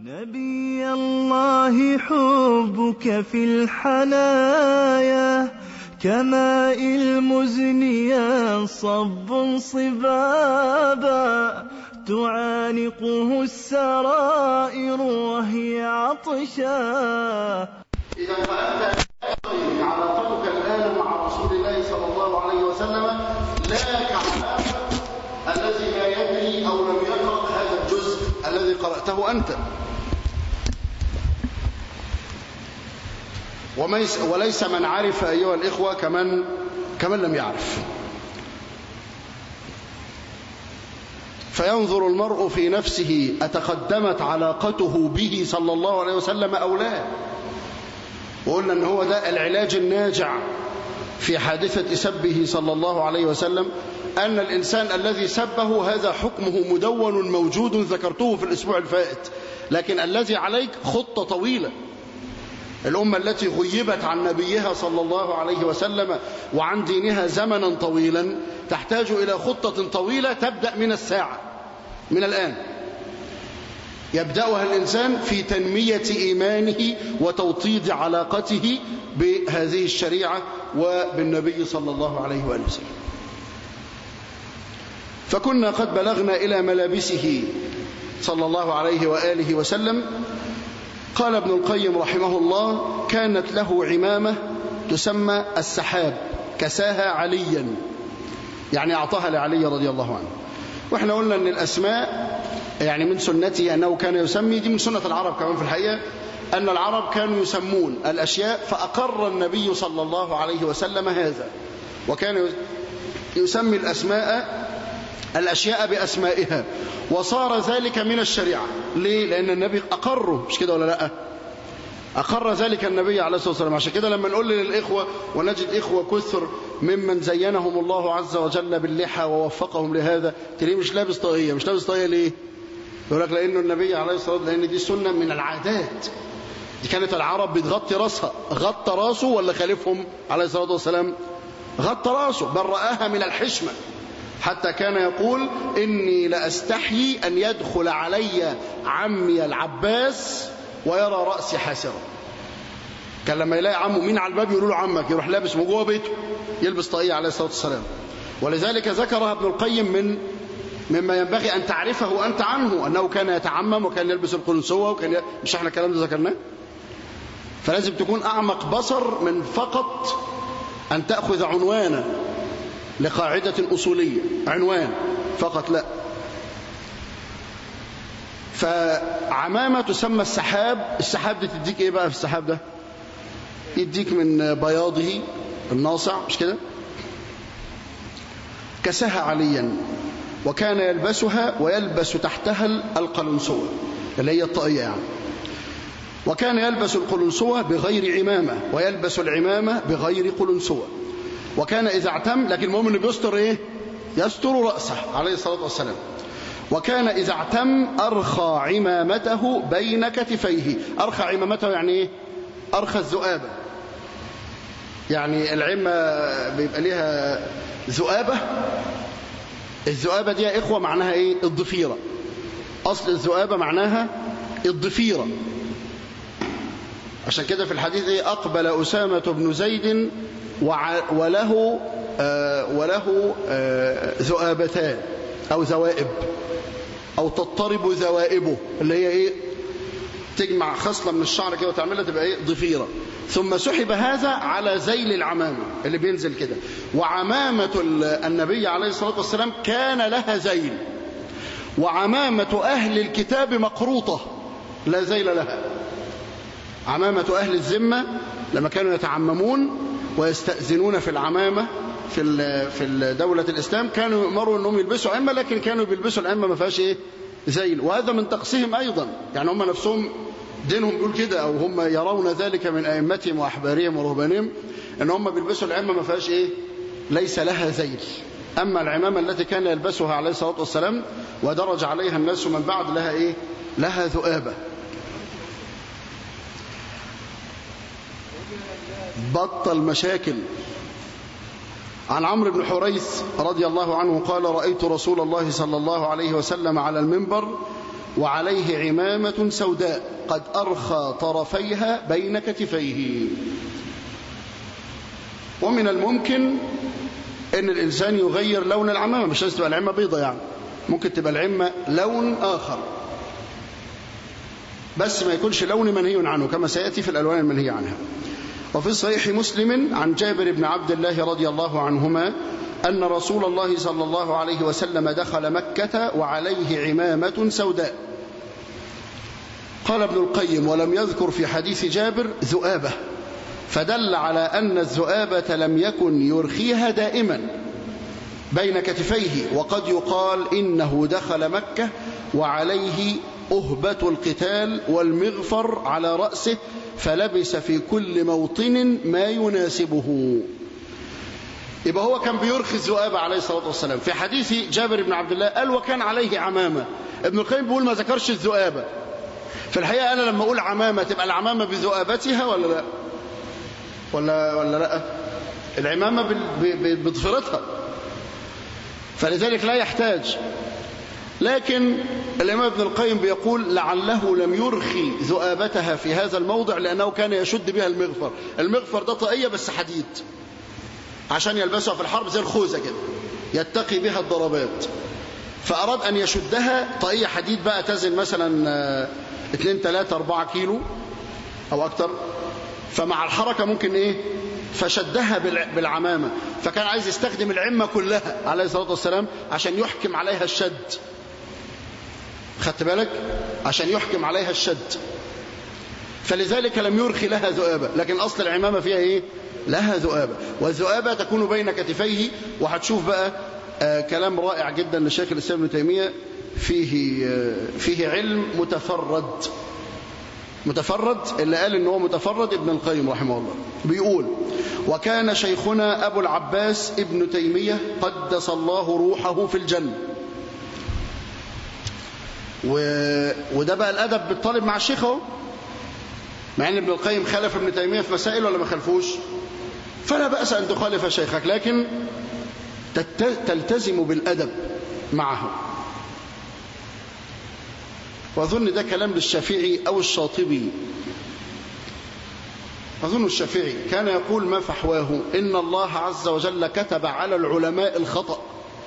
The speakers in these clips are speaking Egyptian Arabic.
نبي الله حبك في الحنايا كماء المزن ينصب صبابا تعانقه السرائر وهي عطشا إذا فأنت علاقتك الآن مع رسول الله صلى الله عليه وسلم لا كعلاقة الذي لا يدري أو لم يقرأ هذا الجزء الذي قرأته أنت وليس من عرف أيها الإخوة كمن, كمن لم يعرف فينظر المرء في نفسه أتقدمت علاقته به صلى الله عليه وسلم أو لا وقلنا أن هو ده العلاج الناجع في حادثة سبه صلى الله عليه وسلم أن الإنسان الذي سبه هذا حكمه مدون موجود ذكرته في الأسبوع الفائت لكن الذي عليك خطة طويلة الأمة التي غيبت عن نبيها صلى الله عليه وسلم وعن دينها زمنا طويلا تحتاج إلى خطة طويلة تبدأ من الساعة من الآن يبدأها الإنسان في تنمية إيمانه وتوطيد علاقته بهذه الشريعة وبالنبي صلى الله عليه وآله وسلم فكنا قد بلغنا إلى ملابسه صلى الله عليه وآله وسلم قال ابن القيم رحمه الله كانت له عمامة تسمى السحاب كساها عليا يعني أعطاها لعلي رضي الله عنه وإحنا قلنا أن الأسماء يعني من سنته أنه كان يسمي دي من سنة العرب كمان في الحقيقة أن العرب كانوا يسمون الأشياء فأقر النبي صلى الله عليه وسلم هذا وكان يسمي الأسماء الأشياء بأسمائها وصار ذلك من الشريعة ليه؟ لأن النبي أقره مش كده ولا لا أقر ذلك النبي عليه الصلاة والسلام عشان كده لما نقول للإخوة ونجد إخوة كثر ممن زينهم الله عز وجل باللحى ووفقهم لهذا تلاقيه مش لابس طاقية مش لابس طاقية ليه يقول لك لأنه النبي عليه الصلاة والسلام لأن دي سنة من العادات دي كانت العرب بتغطي راسها غطى راسه ولا خالفهم عليه الصلاة والسلام غطى راسه بل رآها من الحشمة حتى كان يقول إني لأستحيي أن يدخل علي عمي العباس ويرى رأسي حاسرا كان لما يلاقي عمه مين على الباب يقولوا له عمك يروح لابس من جوه بيته يلبس طاقية عليه الصلاة والسلام ولذلك ذكرها ابن القيم من مما ينبغي أن تعرفه أنت عنه أنه كان يتعمم وكان يلبس القلنسوة وكان ي... مش احنا الكلام ده ذكرناه فلازم تكون أعمق بصر من فقط أن تأخذ عنوانا لقاعدة أصولية عنوان فقط لا فعمامة تسمى السحاب السحاب دي تديك ايه بقى في السحاب ده يديك من بياضه الناصع مش كده كسها عليا وكان يلبسها ويلبس تحتها القلنسوة اللي هي الطاقية يعني وكان يلبس القلنسوة بغير عمامة ويلبس العمامة بغير قلنسوة وكان إذا اعتم لكن المهم انه بيستر ايه يستر رأسه عليه الصلاة والسلام وكان إذا اعتم أرخى عمامته بين كتفيه أرخى عمامته يعني ايه أرخى الذؤابة يعني العمة بيبقى ليها ذؤابة الذؤابة دي يا إخوة معناها إيه الضفيرة أصل الذؤابة معناها الضفيرة عشان كده في الحديث إيه أقبل أسامة بن زيد وله آه وله آه ذؤابتان أو ذوائب أو تضطرب ذوائبه اللي هي إيه تجمع خصلة من الشعر كده وتعملها تبقى إيه ضفيرة ثم سحب هذا على زيل العمامة اللي بينزل كده وعمامة النبي عليه الصلاة والسلام كان لها زيل وعمامة أهل الكتاب مقروطة لا زيل لها عمامة أهل الذمة لما كانوا يتعممون ويستأذنون في العمامة في في دولة الإسلام كانوا يؤمروا أنهم يلبسوا عمة لكن كانوا بيلبسوا العمة ما فيهاش إيه زيل وهذا من تقصيهم أيضا يعني هم نفسهم دينهم بيقول كده أو هم يرون ذلك من أئمتهم وأحبارهم ورهبانهم أن هم بيلبسوا العمة ما فيهاش إيه ليس لها زيل أما العمامة التي كان يلبسها عليه الصلاة والسلام ودرج عليها الناس من بعد لها إيه لها ذؤابة بطل مشاكل عن عمرو بن حريث رضي الله عنه قال رأيت رسول الله صلى الله عليه وسلم على المنبر وعليه عمامة سوداء قد أرخى طرفيها بين كتفيه ومن الممكن أن الإنسان يغير لون العمامة مش لازم تبقى العمة بيضة يعني ممكن تبقى العمة لون آخر بس ما يكونش لون منهي عنه كما سيأتي في الألوان المنهي عنها وفي صحيح مسلم عن جابر بن عبد الله رضي الله عنهما أن رسول الله صلى الله عليه وسلم دخل مكة وعليه عمامة سوداء قال ابن القيم ولم يذكر في حديث جابر ذؤابة فدل على أن الذؤابة لم يكن يرخيها دائما بين كتفيه وقد يقال إنه دخل مكة وعليه أهبة القتال والمغفر على رأسه فلبس في كل موطن ما يناسبه يبقى هو كان بيرخي الذؤابة عليه الصلاة والسلام في حديث جابر بن عبد الله قال وكان عليه عمامة ابن القيم بيقول ما ذكرش الذؤابة في الحقيقة أنا لما أقول عمامة تبقى العمامة بذؤابتها ولا لا ولا, ولا لا العمامة بضفرتها فلذلك لا يحتاج لكن الإمام ابن القيم بيقول لعله لم يرخي ذؤابتها في هذا الموضع لأنه كان يشد بها المغفر المغفر ده طاقية بس حديد عشان يلبسها في الحرب زي الخوذة كده يتقي بها الضربات فأراد أن يشدها طاقية حديد بقى تزن مثلا 2 3 4 كيلو أو أكتر فمع الحركة ممكن إيه فشدها بالعمامة فكان عايز يستخدم العمة كلها عليه الصلاة والسلام عشان يحكم عليها الشد خدت بالك عشان يحكم عليها الشد فلذلك لم يرخي لها ذؤابة لكن أصل العمامة فيها إيه لها ذؤابة والذؤابة تكون بين كتفيه وهتشوف بقى آه كلام رائع جدا للشيخ الإسلام ابن تيمية فيه, آه فيه علم متفرد متفرد اللي قال ان هو متفرد ابن القيم رحمه الله بيقول وكان شيخنا أبو العباس ابن تيمية قدس الله روحه في الجنة و... وده بقى الأدب بالطالب مع الشيخ اهو مع ان ابن القيم خالف ابن تيمية في مسائل ولا ما خالفوش فلا بأس أن تخالف شيخك لكن تت... تلتزم بالأدب معه وأظن ده كلام للشافعي أو الشاطبي أظن الشافعي كان يقول ما فحواه إن الله عز وجل كتب على العلماء الخطأ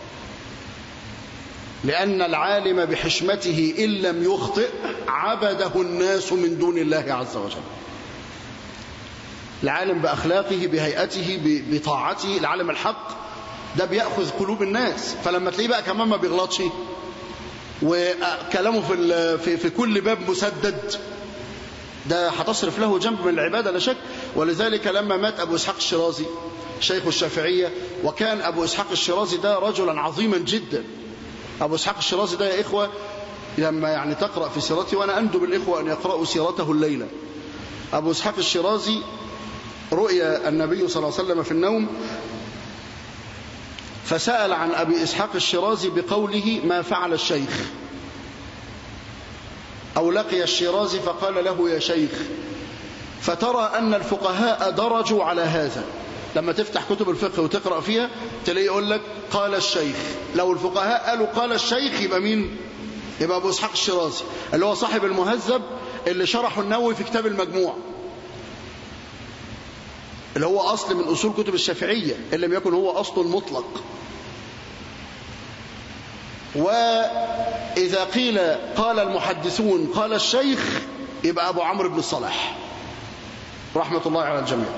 لأن العالم بحشمته إن لم يخطئ عبده الناس من دون الله عز وجل العالم بأخلاقه بهيئته بطاعته العالم الحق ده بيأخذ قلوب الناس فلما تلاقيه بقى كمان ما بيغلطش وكلامه في, في, في كل باب مسدد ده هتصرف له جنب من العبادة لا شك ولذلك لما مات أبو إسحاق الشرازي شيخ الشافعية وكان أبو إسحاق الشرازي ده رجلا عظيما جدا أبو إسحاق الشرازي ده يا إخوة لما يعني تقرأ في سيرته وأنا أندب الإخوة أن يقرأوا سيرته الليلة أبو إسحاق الشرازي رؤيا النبي صلى الله عليه وسلم في النوم فسأل عن أبي إسحاق الشرازي بقوله ما فعل الشيخ أو لقي الشرازي فقال له يا شيخ فترى أن الفقهاء درجوا على هذا لما تفتح كتب الفقه وتقرأ فيها تلاقي يقول لك قال الشيخ لو الفقهاء قالوا قال الشيخ يبقى مين يبقى أبو إسحاق الشرازي اللي هو صاحب المهذب اللي شرحه النووي في كتاب المجموع اللي هو أصل من أصول كتب الشافعية إن لم يكن هو أصل مطلق وإذا قيل قال المحدثون قال الشيخ يبقى أبو عمرو بن الصلاح رحمة الله على الجميع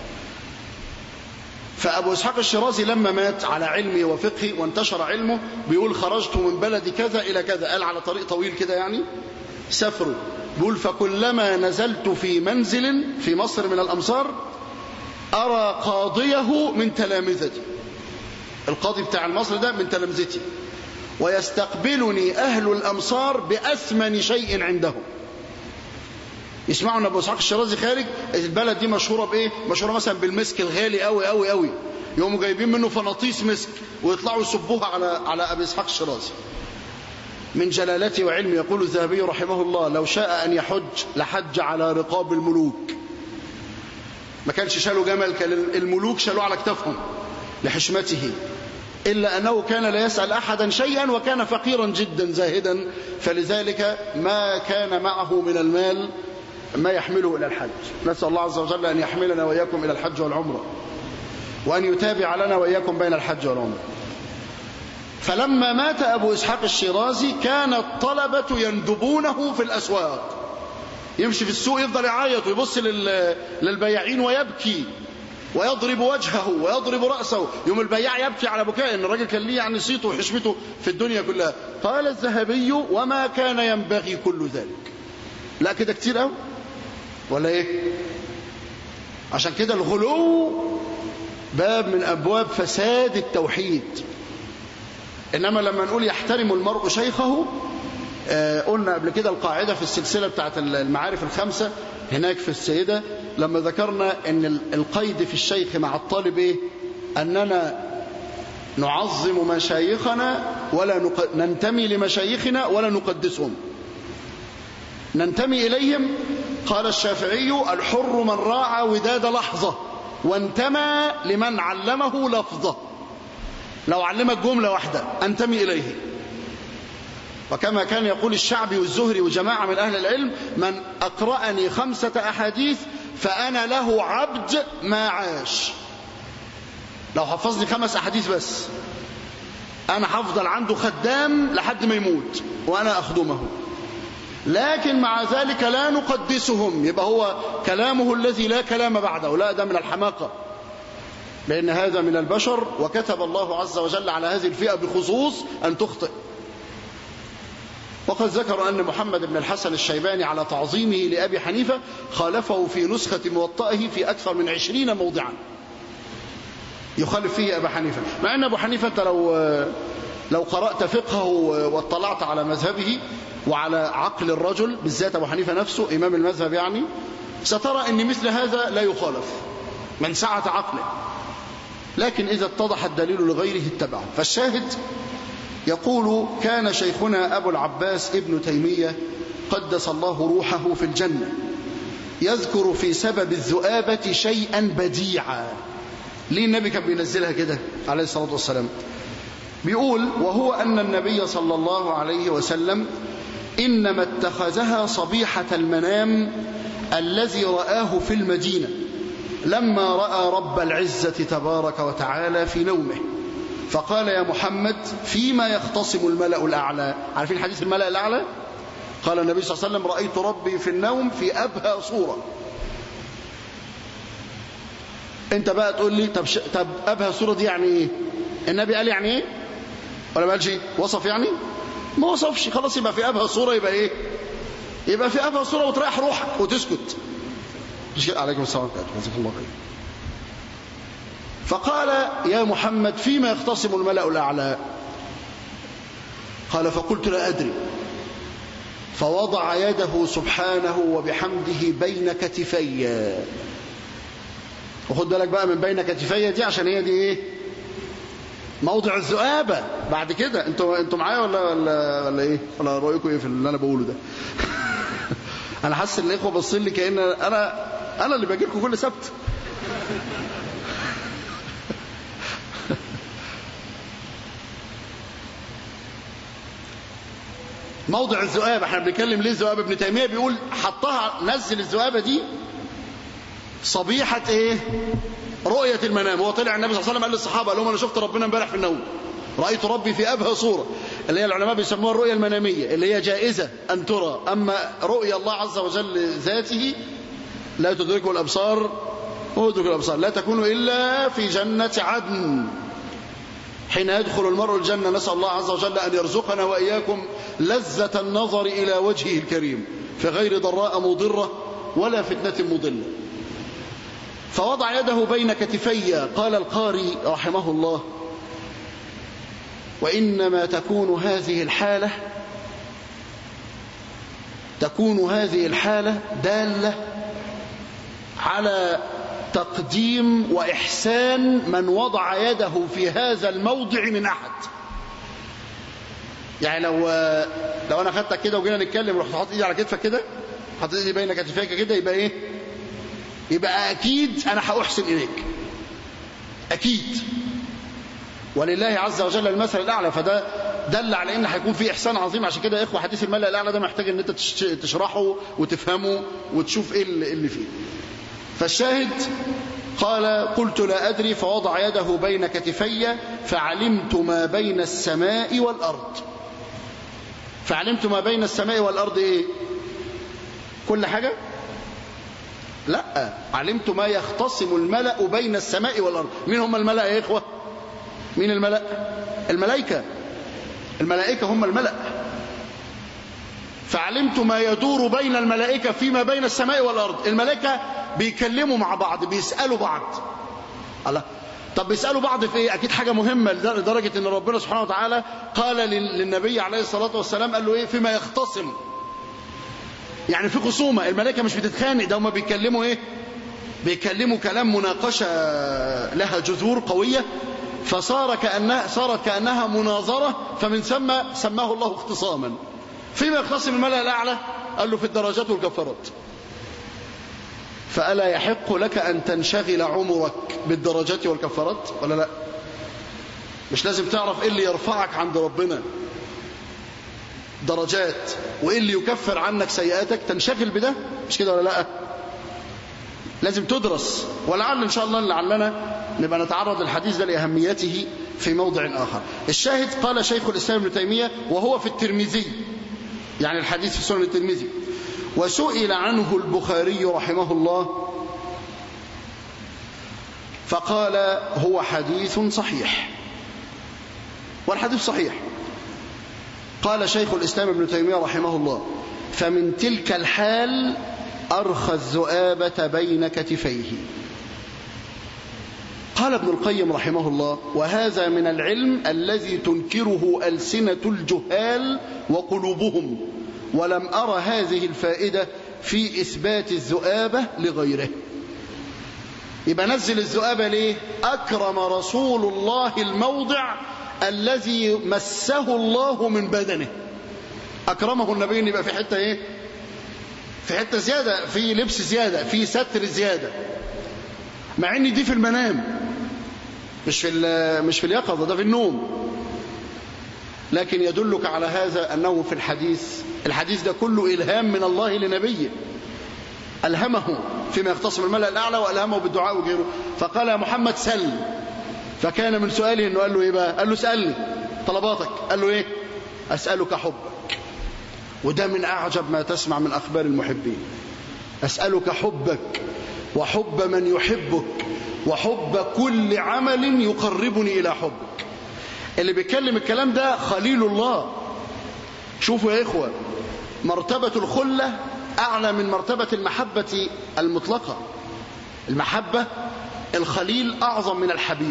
فأبو إسحاق الشرازي لما مات على علمه وفقهه وانتشر علمه بيقول خرجت من بلد كذا إلى كذا قال على طريق طويل كده يعني سافروا بيقول فكلما نزلت في منزل في مصر من الأمصار أرى قاضيه من تلامذتي القاضي بتاع المصر ده من تلامذتي ويستقبلني أهل الأمصار بأثمن شيء عندهم يسمعوا ان ابو اسحاق الشرازي خارج البلد دي مشهوره بايه مشهوره مثلا بالمسك الغالي قوي قوي قوي يقوموا جايبين منه فناطيس مسك ويطلعوا يصبوها على على ابي اسحاق الشرازي من جلالته وعلمه يقول الذهبي رحمه الله لو شاء ان يحج لحج على رقاب الملوك ما كانش شالوا جمل كان الملوك شالوه على كتافهم لحشمته إلا أنه كان لا يسأل أحدا شيئا وكان فقيرا جدا زاهدا فلذلك ما كان معه من المال ما يحمله إلى الحج نسأل الله عز وجل أن يحملنا وإياكم إلى الحج والعمرة وأن يتابع لنا وإياكم بين الحج والعمرة فلما مات أبو إسحاق الشيرازي كان الطلبة يندبونه في الأسواق يمشي في السوق يفضل يعيط ويبص للبياعين ويبكي ويضرب وجهه ويضرب رأسه يوم البياع يبكي على بكاء ان الراجل كان ليه يعني صيته وحشمته في الدنيا كلها قال الذهبي وما كان ينبغي كل ذلك لا كده كتير قوي ولا ايه عشان كده الغلو باب من ابواب فساد التوحيد انما لما نقول يحترم المرء شيخه آه قلنا قبل كده القاعدة في السلسلة بتاعت المعارف الخمسة هناك في السيدة لما ذكرنا ان القيد في الشيخ مع الطالب ايه اننا نعظم مشايخنا ولا نق... ننتمي لمشايخنا ولا نقدسهم ننتمي إليهم قال الشافعي الحر من راعى وداد لحظة وانتمى لمن علمه لفظة لو علمك جملة واحدة أنتمي إليه وكما كان يقول الشعبي والزهري وجماعة من أهل العلم من أقرأني خمسة أحاديث فأنا له عبد ما عاش لو حفظني خمس أحاديث بس أنا هفضل عنده خدام لحد ما يموت وأنا أخدمه لكن مع ذلك لا نقدسهم يبقى هو كلامه الذي لا كلام بعده لا ده من الحماقة لأن هذا من البشر وكتب الله عز وجل على هذه الفئة بخصوص أن تخطئ وقد ذكر أن محمد بن الحسن الشيباني على تعظيمه لأبي حنيفة خالفه في نسخة موطئه في أكثر من عشرين موضعا يخالف فيه أبا حنيفة مع أن أبو حنيفة أنت لو, لو قرأت فقهه واطلعت على مذهبه وعلى عقل الرجل بالذات أبو حنيفة نفسه إمام المذهب يعني سترى أن مثل هذا لا يخالف من سعة عقله لكن إذا اتضح الدليل لغيره اتبعه فالشاهد يقول كان شيخنا أبو العباس ابن تيمية قدس الله روحه في الجنة يذكر في سبب الذؤابة شيئا بديعا ليه النبي كان بينزلها كده عليه الصلاة والسلام بيقول وهو أن النبي صلى الله عليه وسلم إنما اتخذها صبيحة المنام الذي رآه في المدينة لما رأى رب العزة تبارك وتعالى في نومه فقال يا محمد فيما يختصم الملأ الأعلى عارفين حديث الملأ الأعلى قال النبي صلى الله عليه وسلم رأيت ربي في النوم في أبهى صورة انت بقى تقول لي طب, ش... طب أبهى صورة دي يعني ايه النبي قال يعني ايه ولا ما قالش وصف يعني ما وصفش خلاص يبقى في أبهى صورة يبقى ايه يبقى في أبهى صورة وتريح روحك وتسكت عليكم السلام جزاك الله خير فقال يا محمد فيما يختصم الملأ الأعلى قال فقلت لا أدري فوضع يده سبحانه وبحمده بين كتفي وخد بالك بقى من بين كتفي دي عشان هي دي ايه موضع الذؤابة بعد كده انتوا انتوا معايا ولا ولا ولا ايه ولا رايكم ايه في اللي انا بقوله ده انا حاسس ان الاخوه باصين لي كان انا انا اللي باجي لكم كل سبت موضع الذؤابة احنا بنتكلم ليه الذؤابة ابن تيمية بيقول حطها نزل الذؤابة دي صبيحة ايه رؤية المنام هو طلع النبي صلى الله عليه وسلم قال للصحابة قال لهم انا شفت ربنا امبارح في النوم رأيت ربي في أبهى صورة اللي هي العلماء بيسموها الرؤية المنامية اللي هي جائزة أن ترى أما رؤية الله عز وجل ذاته لا تدركه الأبصار ويدرك الأبصار لا تكون إلا في جنة عدن حين يدخل المرء الجنة نسأل الله عز وجل أن يرزقنا وإياكم لذة النظر إلى وجهه الكريم في غير ضراء مضرة ولا فتنة مضلة فوضع يده بين كتفي قال القاري رحمه الله وإنما تكون هذه الحالة تكون هذه الحالة دالة على تقديم وإحسان من وضع يده في هذا الموضع من أحد يعني لو لو أنا خدتك كده وجينا نتكلم ورحت حاطط إيدي على كتفك كده حاطط إيدي بين كتفيك كده يبقى إيه يبقى أكيد أنا هأحسن إليك أكيد ولله عز وجل المثل الأعلى فده دل على ان هيكون في احسان عظيم عشان كده يا اخوه حديث الملأ الاعلى ده محتاج ان انت تشرحه وتفهمه وتشوف ايه اللي فيه فالشاهد قال قلت لا ادري فوضع يده بين كتفي فعلمت ما بين السماء والارض فعلمت ما بين السماء والارض ايه كل حاجه لا علمت ما يختصم الملأ بين السماء والارض مين هم الملأ يا اخوه مين الملأ الملائكه الملائكة هم الملأ فعلمت ما يدور بين الملائكة فيما بين السماء والأرض الملائكة بيكلموا مع بعض بيسألوا بعض الله طب بيسألوا بعض في ايه اكيد حاجة مهمة لدرجة ان ربنا سبحانه وتعالى قال للنبي عليه الصلاة والسلام قال له ايه فيما يختصم يعني في خصومة الملائكة مش بتتخانق ده هم بيتكلموا ايه بيكلموا كلام مناقشة لها جذور قوية فصار كأنها صارت كأنها مناظرة فمن ثم سماه الله اختصاما فيما يختصم الملأ الأعلى قال له في الدرجات والكفارات فألا يحق لك أن تنشغل عمرك بالدرجات والكفارات ولا لا مش لازم تعرف إيه اللي يرفعك عند ربنا درجات وإيه اللي يكفر عنك سيئاتك تنشغل بده مش كده ولا لا لازم تدرس ولعل إن شاء الله لعلنا نبقى نتعرض الحديث ده لأهميته في موضع آخر الشاهد قال شيخ الإسلام ابن تيمية وهو في الترمذي يعني الحديث في سنن الترمذي وسئل عنه البخاري رحمه الله فقال هو حديث صحيح والحديث صحيح قال شيخ الإسلام ابن تيمية رحمه الله فمن تلك الحال أرخى الذؤابة بين كتفيه قال ابن القيم رحمه الله وهذا من العلم الذي تنكره ألسنة الجهال وقلوبهم ولم أرى هذه الفائدة في إثبات الذؤابة لغيره يبقى نزل الذؤابة ليه أكرم رسول الله الموضع الذي مسه الله من بدنه أكرمه النبي يبقى في حتة إيه في حتة زيادة في لبس زيادة في ستر زيادة مع ان دي في المنام مش في مش في اليقظة ده في النوم لكن يدلك على هذا أنه في الحديث الحديث ده كله إلهام من الله لنبيه ألهمه فيما يختصم الملأ الأعلى وألهمه بالدعاء وغيره فقال يا محمد سل فكان من سؤاله أنه قال له إيه بقى قال له اسألني طلباتك قال له إيه أسألك حبك وده من أعجب ما تسمع من أخبار المحبين أسألك حبك وحب من يحبك وحب كل عمل يقربني إلى حبك اللي بيتكلم الكلام ده خليل الله شوفوا يا إخوة مرتبة الخلة أعلى من مرتبة المحبة المطلقة المحبة الخليل أعظم من الحبيب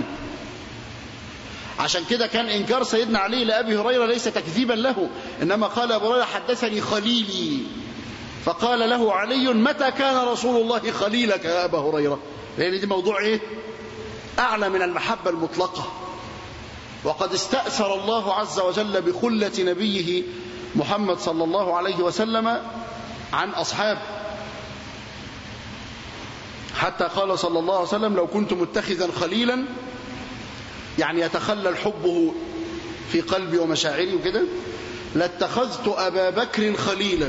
عشان كده كان إنكار سيدنا علي لأبي هريرة ليس تكذيبا له إنما قال أبو هريرة حدثني خليلي فقال له علي متى كان رسول الله خليلك يا أبا هريرة لأن دي موضوع إيه أعلى من المحبة المطلقة وقد استأثر الله عز وجل بخلة نبيه محمد صلى الله عليه وسلم عن أصحابه حتى قال صلى الله عليه وسلم لو كنت متخذا خليلا يعني يتخلل حبه في قلبي ومشاعري وكده لاتخذت أبا بكر خليلا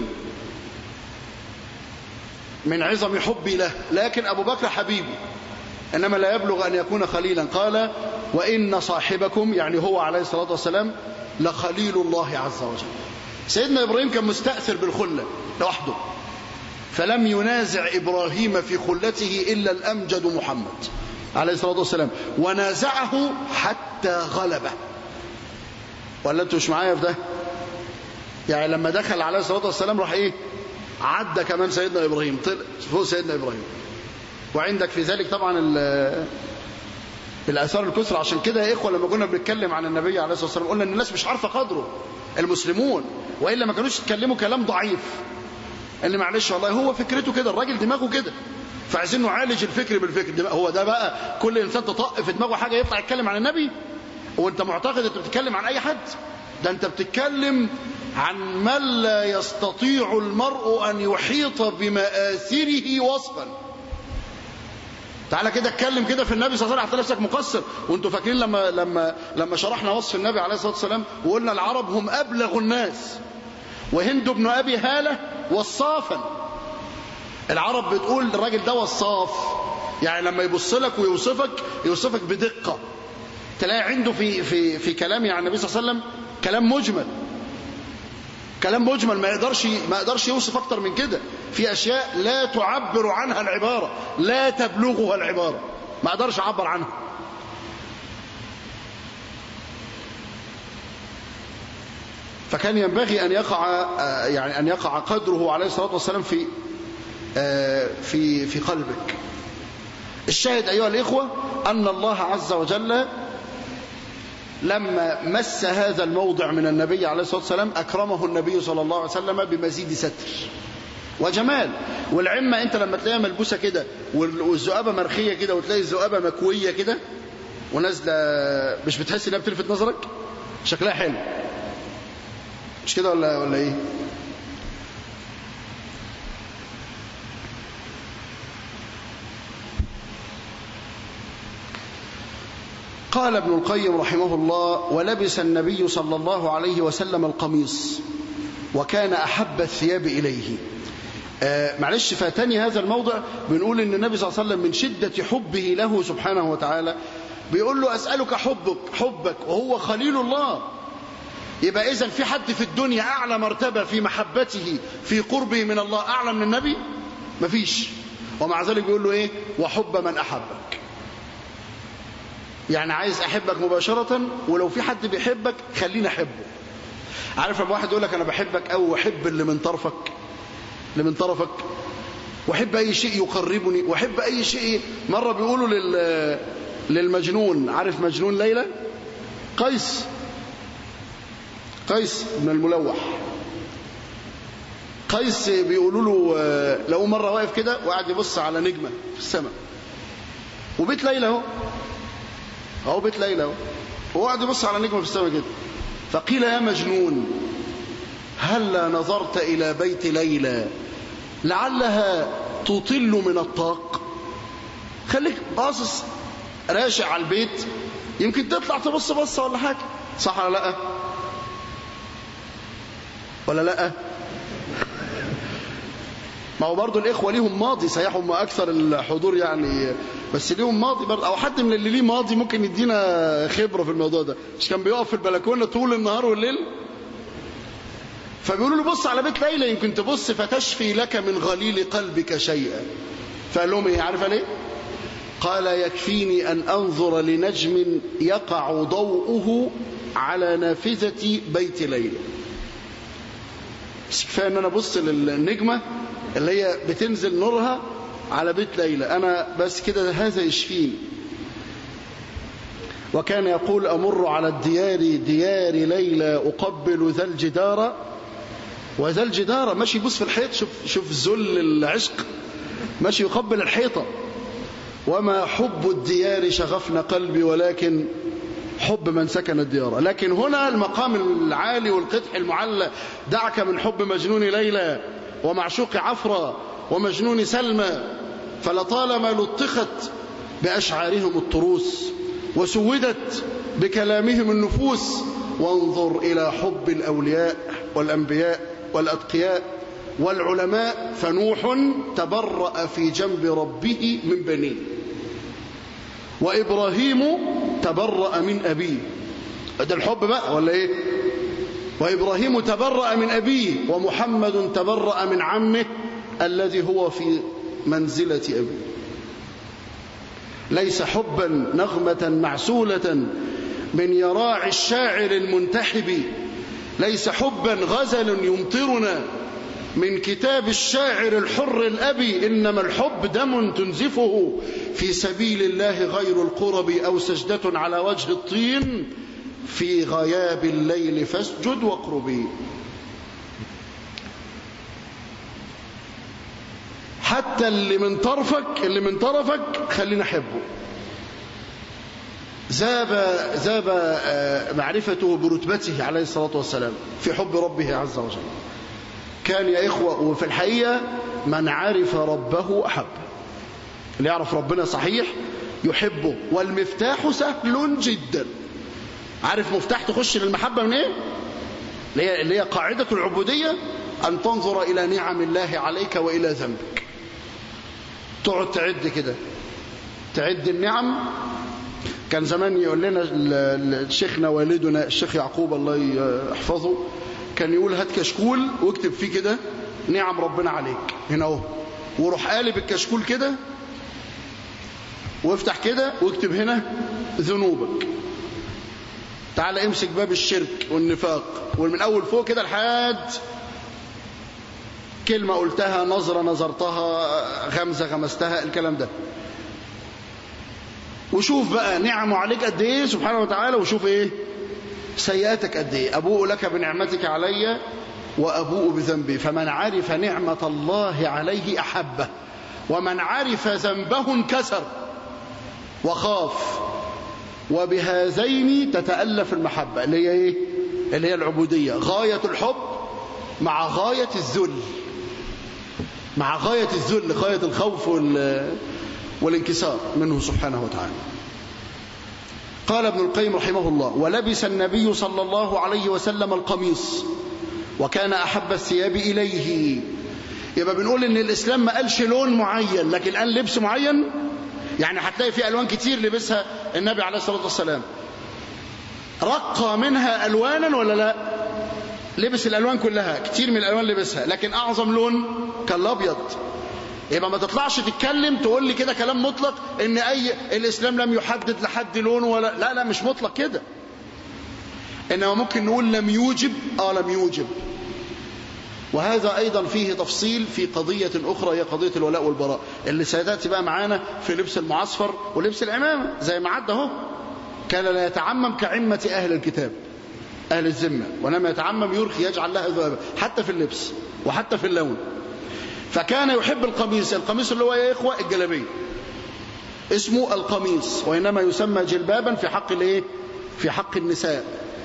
من عظم حبي له لكن أبو بكر حبيبي إنما لا يبلغ أن يكون خليلا قال وإن صاحبكم يعني هو عليه الصلاة والسلام لخليل الله عز وجل سيدنا إبراهيم كان مستأثر بالخلة لوحده فلم ينازع إبراهيم في خلته إلا الأمجد محمد عليه الصلاة والسلام ونازعه حتى غلبه ولا انتوا مش معايا في ده يعني لما دخل عليه الصلاة والسلام راح ايه عدى كمان سيدنا إبراهيم طلع فوق سيدنا إبراهيم وعندك في ذلك طبعا الآثار الكثرى عشان كده يا إخوة لما كنا بنتكلم عن النبي عليه الصلاة والسلام قلنا إن الناس مش عارفة قدره المسلمون وإلا ما كانوش يتكلموا كلام ضعيف اللي معلش والله هو فكرته كده الراجل دماغه كده فعايزين نعالج الفكر بالفكر هو ده بقى كل إنسان تطق في دماغه حاجة يطلع يتكلم عن النبي وانت معتقد انت بتتكلم عن أي حد ده انت بتتكلم عن من لا يستطيع المرء أن يحيط بمآثره وصفا تعالى كده اتكلم كده في النبي صلى الله عليه وسلم نفسك مقصر وانتوا فاكرين لما لما لما شرحنا وصف النبي عليه الصلاه والسلام وقلنا العرب هم ابلغ الناس وهند بن ابي هاله وصافا العرب بتقول الراجل ده وصاف يعني لما يبص لك ويوصفك يوصفك بدقه تلاقي عنده في في في كلامه عن النبي صلى الله عليه وسلم كلام مجمل كلام مجمل ما يقدرش ما يقدرش يوصف اكتر من كده في اشياء لا تعبر عنها العباره لا تبلغها العباره ما اقدرش اعبر عنها فكان ينبغي ان يقع يعني ان يقع قدره عليه الصلاه والسلام في في في قلبك الشاهد ايها الاخوه ان الله عز وجل لما مس هذا الموضع من النبي عليه الصلاة والسلام أكرمه النبي صلى الله عليه وسلم بمزيد ستر وجمال والعمة أنت لما تلاقيها ملبوسة كده والذؤابة مرخية كده وتلاقي الذؤابة مكوية كده ونازلة مش بتحس إنها بتلفت نظرك شكلها حلو مش كده ولا ولا إيه قال ابن القيم رحمه الله ولبس النبي صلى الله عليه وسلم القميص وكان أحب الثياب إليه آه معلش فاتني هذا الموضع بنقول ان النبي صلى الله عليه وسلم من شدة حبه له سبحانه وتعالى بيقول له أسألك حبك حبك وهو خليل الله يبقى إذا في حد في الدنيا أعلى مرتبة في محبته في قربه من الله أعلى من النبي مفيش ومع ذلك بيقول له إيه وحب من أحبك يعني عايز احبك مباشرة ولو في حد بيحبك خليني احبه عارف لما واحد يقول لك انا بحبك او احب اللي من طرفك اللي من طرفك واحب اي شيء يقربني واحب اي شيء مرة بيقولوا لل للمجنون عارف مجنون ليلى قيس قيس بن الملوح قيس بيقولوا له لو مرة واقف كده وقاعد يبص على نجمة في السماء وبيت ليلى اهو اهو بيت ليلى اهو هو قاعد يبص على نجمه في السماء كده فقيل يا مجنون هلا نظرت الى بيت ليلى لعلها تطل من الطاق خليك باصص راشع على البيت يمكن تطلع تبص بصه ولا حاجه صح ولا لا ولا لا ما هو برضه الاخوه ليهم ماضي صحيح هم اكثر الحضور يعني بس ليهم ماضي برضه او حد من اللي ليه ماضي ممكن يدينا خبره في الموضوع ده مش كان بيقف في البلكونه طول النهار والليل فبيقولوا له بص على بيت ليلى يمكن تبص فتشفي لك من غليل قلبك شيئا فقال لهم ايه عارفه ليه قال يكفيني ان انظر لنجم يقع ضوءه على نافذه بيت ليلى بس كفايه ان انا ابص للنجمه اللي هي بتنزل نورها على بيت ليلى أنا بس كده هذا يشفيني وكان يقول أمر على الديار ديار ليلى أقبل ذا الجدار وذا الجدار ماشي يبص في الحيط شوف شوف ذل العشق ماشي يقبل الحيطة وما حب الديار شغفنا قلبي ولكن حب من سكن الديار لكن هنا المقام العالي والقدح المعلى دعك من حب مجنون ليلى ومعشوق عفرة ومجنون سلمى فلطالما لطخت بأشعارهم الطروس وسودت بكلامهم النفوس وانظر إلى حب الأولياء والأنبياء والأتقياء والعلماء فنوح تبرأ في جنب ربه من بنيه وإبراهيم تبرأ من أبيه ده الحب بقى ولا إيه وإبراهيم تبرأ من أبيه ومحمد تبرأ من عمه الذي هو في منزلة أبيه ليس حبا نغمة معسولة من يراع الشاعر المنتحب ليس حبا غزل يمطرنا من كتاب الشاعر الحر الأبي إنما الحب دم تنزفه في سبيل الله غير القرب أو سجدة على وجه الطين في غياب الليل فاسجد واقربي حتى اللي من طرفك اللي من طرفك خلينا احبه زاب زاب معرفته برتبته عليه الصلاة والسلام في حب ربه عز وجل كان يا إخوة وفي الحقيقة من عرف ربه أحب اللي يعرف ربنا صحيح يحبه والمفتاح سهل جدا عارف مفتاح تخش للمحبة من ايه اللي هي, اللي هي قاعدة العبودية أن تنظر إلى نعم الله عليك وإلى ذنبك تقعد تعد كده تعد النعم كان زمان يقول لنا شيخنا والدنا الشيخ يعقوب الله يحفظه كان يقول هات كشكول واكتب فيه كده نعم ربنا عليك هنا اهو وروح قالب الكشكول كده وافتح كده واكتب هنا ذنوبك تعال امسك باب الشرك والنفاق ومن اول فوق كده لحد كلمة قلتها نظرة نظرتها غمزة غمستها الكلام ده وشوف بقى نعمه عليك قد ايه سبحانه وتعالى وشوف ايه سيئاتك قد ايه ابوء لك بنعمتك علي وابوء بذنبي فمن عرف نعمة الله عليه احبه ومن عرف ذنبه انكسر وخاف وبهذين تتألف المحبة اللي هي ايه اللي هي العبودية غاية الحب مع غاية الذل مع غاية الذل غاية الخوف والانكسار منه سبحانه وتعالى قال ابن القيم رحمه الله ولبس النبي صلى الله عليه وسلم القميص وكان أحب الثياب إليه يبقى بنقول ان الإسلام ما قالش لون معين لكن قال لبس معين يعني هتلاقي في ألوان كتير لبسها النبي عليه الصلاة والسلام رقى منها ألوانا ولا لا لبس الألوان كلها كتير من الألوان لبسها لكن أعظم لون كان الأبيض يبقى ما تطلعش تتكلم تقول لي كده كلام مطلق ان اي الاسلام لم يحدد لحد لونه ولا لا لا مش مطلق كده انما ممكن نقول لم يوجب اه لم يوجب وهذا ايضا فيه تفصيل في قضية اخرى هي قضية الولاء والبراء اللي سيتاتي بقى معانا في لبس المعصفر ولبس العمامة زي ما عدى اهو كان لا يتعمم كعمة اهل الكتاب اهل الذمة ولما يتعمم يرخي يجعل لها ذهبا حتى في اللبس وحتى في اللون فكان يحب القميص القميص اللي هو يا إخوة الجلبية اسمه القميص وإنما يسمى جلبابا في حق الايه في حق النساء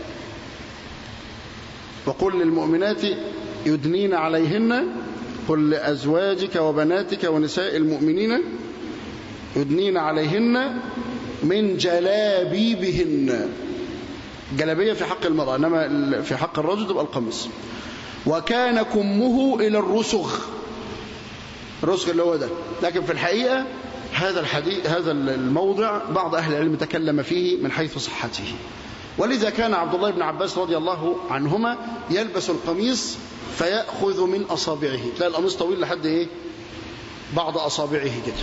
وقل للمؤمنات يدنين عليهن قل لأزواجك وبناتك ونساء المؤمنين يدنين عليهن من جلابيبهن جلبية في حق المرأة إنما في حق الرجل تبقى القميص وكان كمه إلى الرسغ الرسغ اللي هو ده لكن في الحقيقة هذا الحديث هذا الموضع بعض أهل العلم تكلم فيه من حيث صحته ولذا كان عبد الله بن عباس رضي الله عنهما يلبس القميص فيأخذ من أصابعه تلاقي القميص طويل لحد إيه بعض أصابعه كده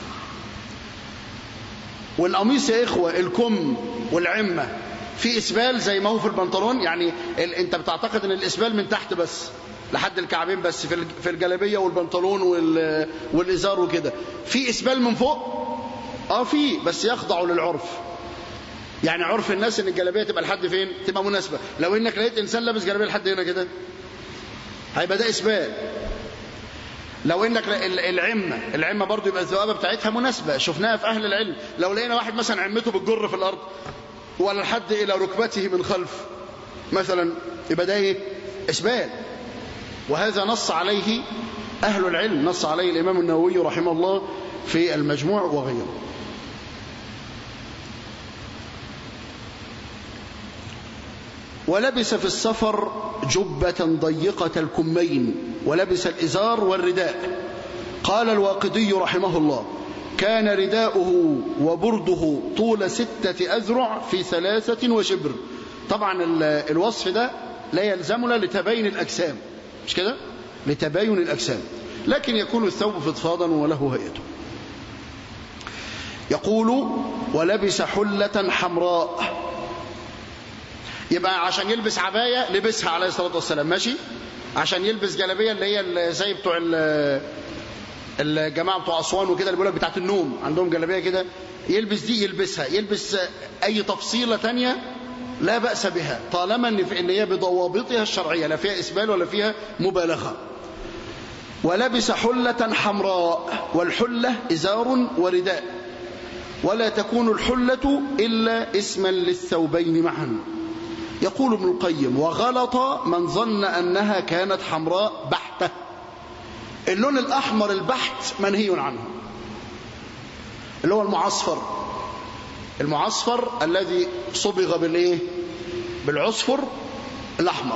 والقميص يا إخوة الكم والعمة في إسبال زي ما هو في البنطلون يعني ال... أنت بتعتقد أن الإسبال من تحت بس لحد الكعبين بس في في الجلابيه والبنطلون وال... والازار وكده في اسبال من فوق اه في بس يخضع للعرف يعني عرف الناس ان الجلابيه تبقى لحد فين تبقى مناسبه لو انك لقيت انسان لابس جلابيه لحد هنا كده هيبقى ده اسبال لو انك العمه العمه برضو يبقى الذؤابه بتاعتها مناسبه شفناها في اهل العلم لو لقينا واحد مثلا عمته بتجر في الارض ولا لحد الى ركبته من خلف مثلا يبقى ده ايه اسبال وهذا نص عليه أهل العلم نص عليه الإمام النووي رحمه الله في المجموع وغيره ولبس في السفر جبة ضيقة الكمين ولبس الإزار والرداء قال الواقدي رحمه الله كان رداؤه وبرده طول ستة أذرع في ثلاثة وشبر طبعا الوصف ده لا يلزمنا لتبين الأجسام مش كده لتباين الأجسام لكن يكون الثوب فضفاضا وله هيئته يقول ولبس حلة حمراء يبقى عشان يلبس عباية لبسها عليه الصلاة والسلام ماشي عشان يلبس جلابية اللي هي زي بتوع الجماعة بتوع أسوان وكده اللي بيقول بتاعت النوم عندهم جلابية كده يلبس دي يلبسها يلبس أي تفصيلة تانية لا بأس بها طالما ان هي بضوابطها الشرعية لا فيها إسبال ولا فيها مبالغة ولبس حلة حمراء والحلة إزار ورداء ولا تكون الحلة إلا اسما للثوبين معا يقول ابن القيم وغلط من ظن أنها كانت حمراء بحتة اللون الأحمر البحت منهي عنه اللي هو المعصفر المعصفر الذي صبغ بالايه بالعصفر الاحمر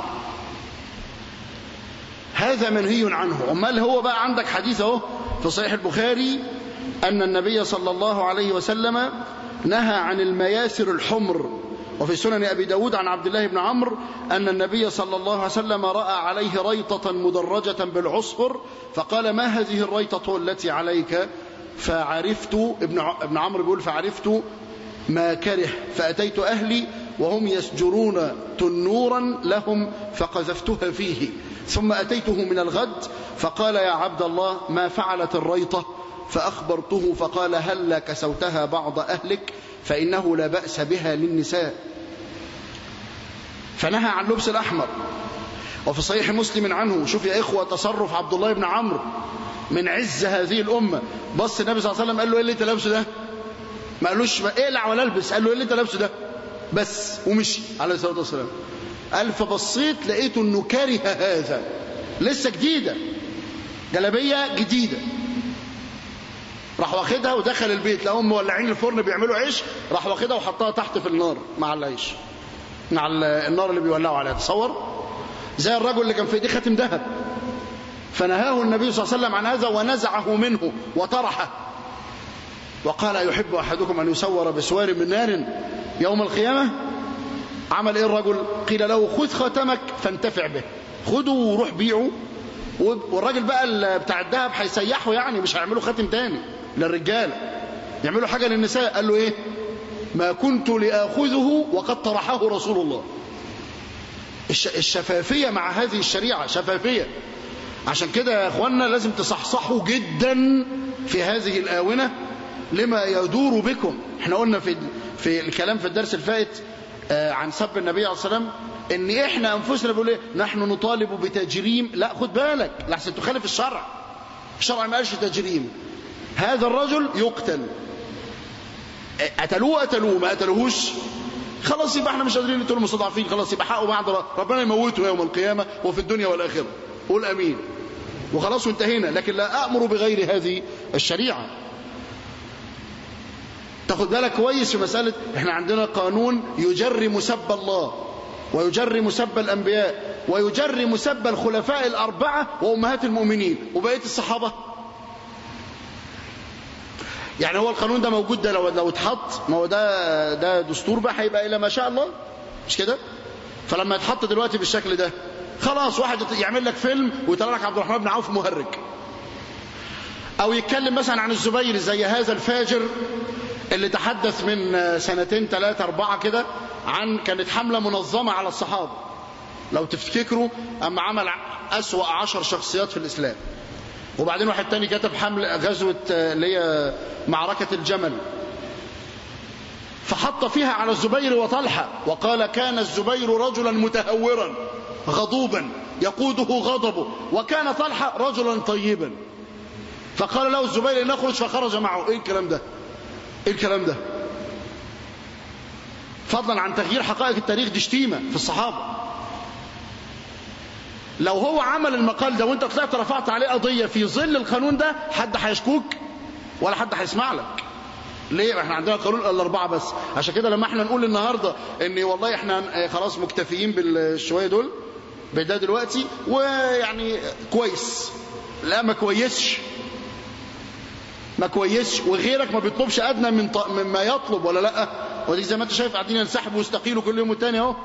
هذا منهي عنه امال هو بقى عندك حديث اهو في صحيح البخاري ان النبي صلى الله عليه وسلم نهى عن المياثر الحمر وفي سنن أبي داود عن عبد الله بن عمرو أن النبي صلى الله عليه وسلم رأى عليه ريطة مدرجة بالعصفر فقال ما هذه الريطة التي عليك فعرفت ابن ابن عمرو بيقول فعرفت ما كره فأتيت أهلي وهم يسجرون تنورا لهم فقذفتها فيه ثم أتيته من الغد فقال يا عبد الله ما فعلت الريطة فأخبرته فقال هل كسوتها بعض أهلك فإنه لا بأس بها للنساء فنهى عن لبس الأحمر وفي صحيح مسلم عنه شوف يا إخوة تصرف عبد الله بن عمرو من عز هذه الأمة بص النبي صلى الله عليه وسلم قال له إيه اللي أنت لابسه ده ما قالوش اقلع ولا البس قال له إيه اللي أنت لابسه ده بس ومشي عليه الصلاة والسلام قال فبصيت لقيته أنه كره هذا لسه جديدة جلبية جديدة راح واخدها ودخل البيت لقاهم مولعين الفرن بيعملوا عيش راح واخدها وحطها تحت في النار مع العيش مع النار اللي بيولعوا عليها تصور زي الرجل اللي كان في ايديه خاتم ذهب فنهاه النبي صلى الله عليه وسلم عن هذا ونزعه منه وطرحه وقال أيحب أحدكم أن يسور بسوار من نار يوم القيامة عمل إيه الرجل قيل له خذ خاتمك فانتفع به خده وروح بيعه والراجل بقى بتاع الذهب هيسيحه يعني مش هيعملوا خاتم تاني للرجال يعملوا حاجة للنساء قال له ايه ما كنت لآخذه وقد طرحه رسول الله الشفافية مع هذه الشريعة شفافية عشان كده يا اخوانا لازم تصحصحوا جدا في هذه الآونة لما يدور بكم احنا قلنا في في الكلام في الدرس الفائت عن سب النبي عليه الصلاة والسلام ان احنا انفسنا بنقول ايه نحن نطالب بتجريم لا خد بالك لحسن تخالف الشرع الشرع ما قالش تجريم هذا الرجل يقتل قتلوه قتلوه ما قتلوهوش خلاص يبقى احنا مش قادرين نقتل المستضعفين خلاص يبقى حقه بعد ربنا يموته يوم القيامه وفي الدنيا والاخره قول امين وخلاص وانتهينا لكن لا امر بغير هذه الشريعه تاخد بالك كويس في مساله احنا عندنا قانون يجرم سب الله ويجرم سب الأنبياء ويجرم سب الخلفاء الأربعة وأمهات المؤمنين وبقية الصحابة يعني هو القانون ده موجود ده لو لو اتحط ما هو ده ده دستور بقى هيبقى الى ما شاء الله مش كده فلما يتحط دلوقتي بالشكل ده خلاص واحد يعمل لك فيلم ويطلع لك عبد الرحمن بن عوف مهرج او يتكلم مثلا عن الزبير زي هذا الفاجر اللي تحدث من سنتين ثلاثة أربعة كده عن كانت حملة منظمة على الصحابة لو تفتكروا أما عمل أسوأ عشر شخصيات في الإسلام وبعدين واحد تاني كتب حمل غزوة اللي هي معركة الجمل فحط فيها على الزبير وطلحة وقال كان الزبير رجلا متهورا غضوبا يقوده غضبه وكان طلحة رجلا طيبا فقال له الزبير نخرج فخرج معه ايه الكلام ده ايه الكلام ده فضلا عن تغيير حقائق التاريخ دي شتيمة في الصحابة لو هو عمل المقال ده وانت طلعت رفعت عليه قضية في ظل القانون ده حد هيشكوك ولا حد هيسمع لك ليه احنا عندنا قانون الاربعه بس عشان كده لما احنا نقول النهارده ان والله احنا خلاص مكتفيين بالشويه دول بده دلوقتي ويعني كويس لا ما كويسش ما كويسش وغيرك ما بيطلبش ادنى من ط... مما يطلب ولا لا ودي زي ما انت شايف قاعدين ينسحبوا ويستقيلوا كل يوم والتاني اهو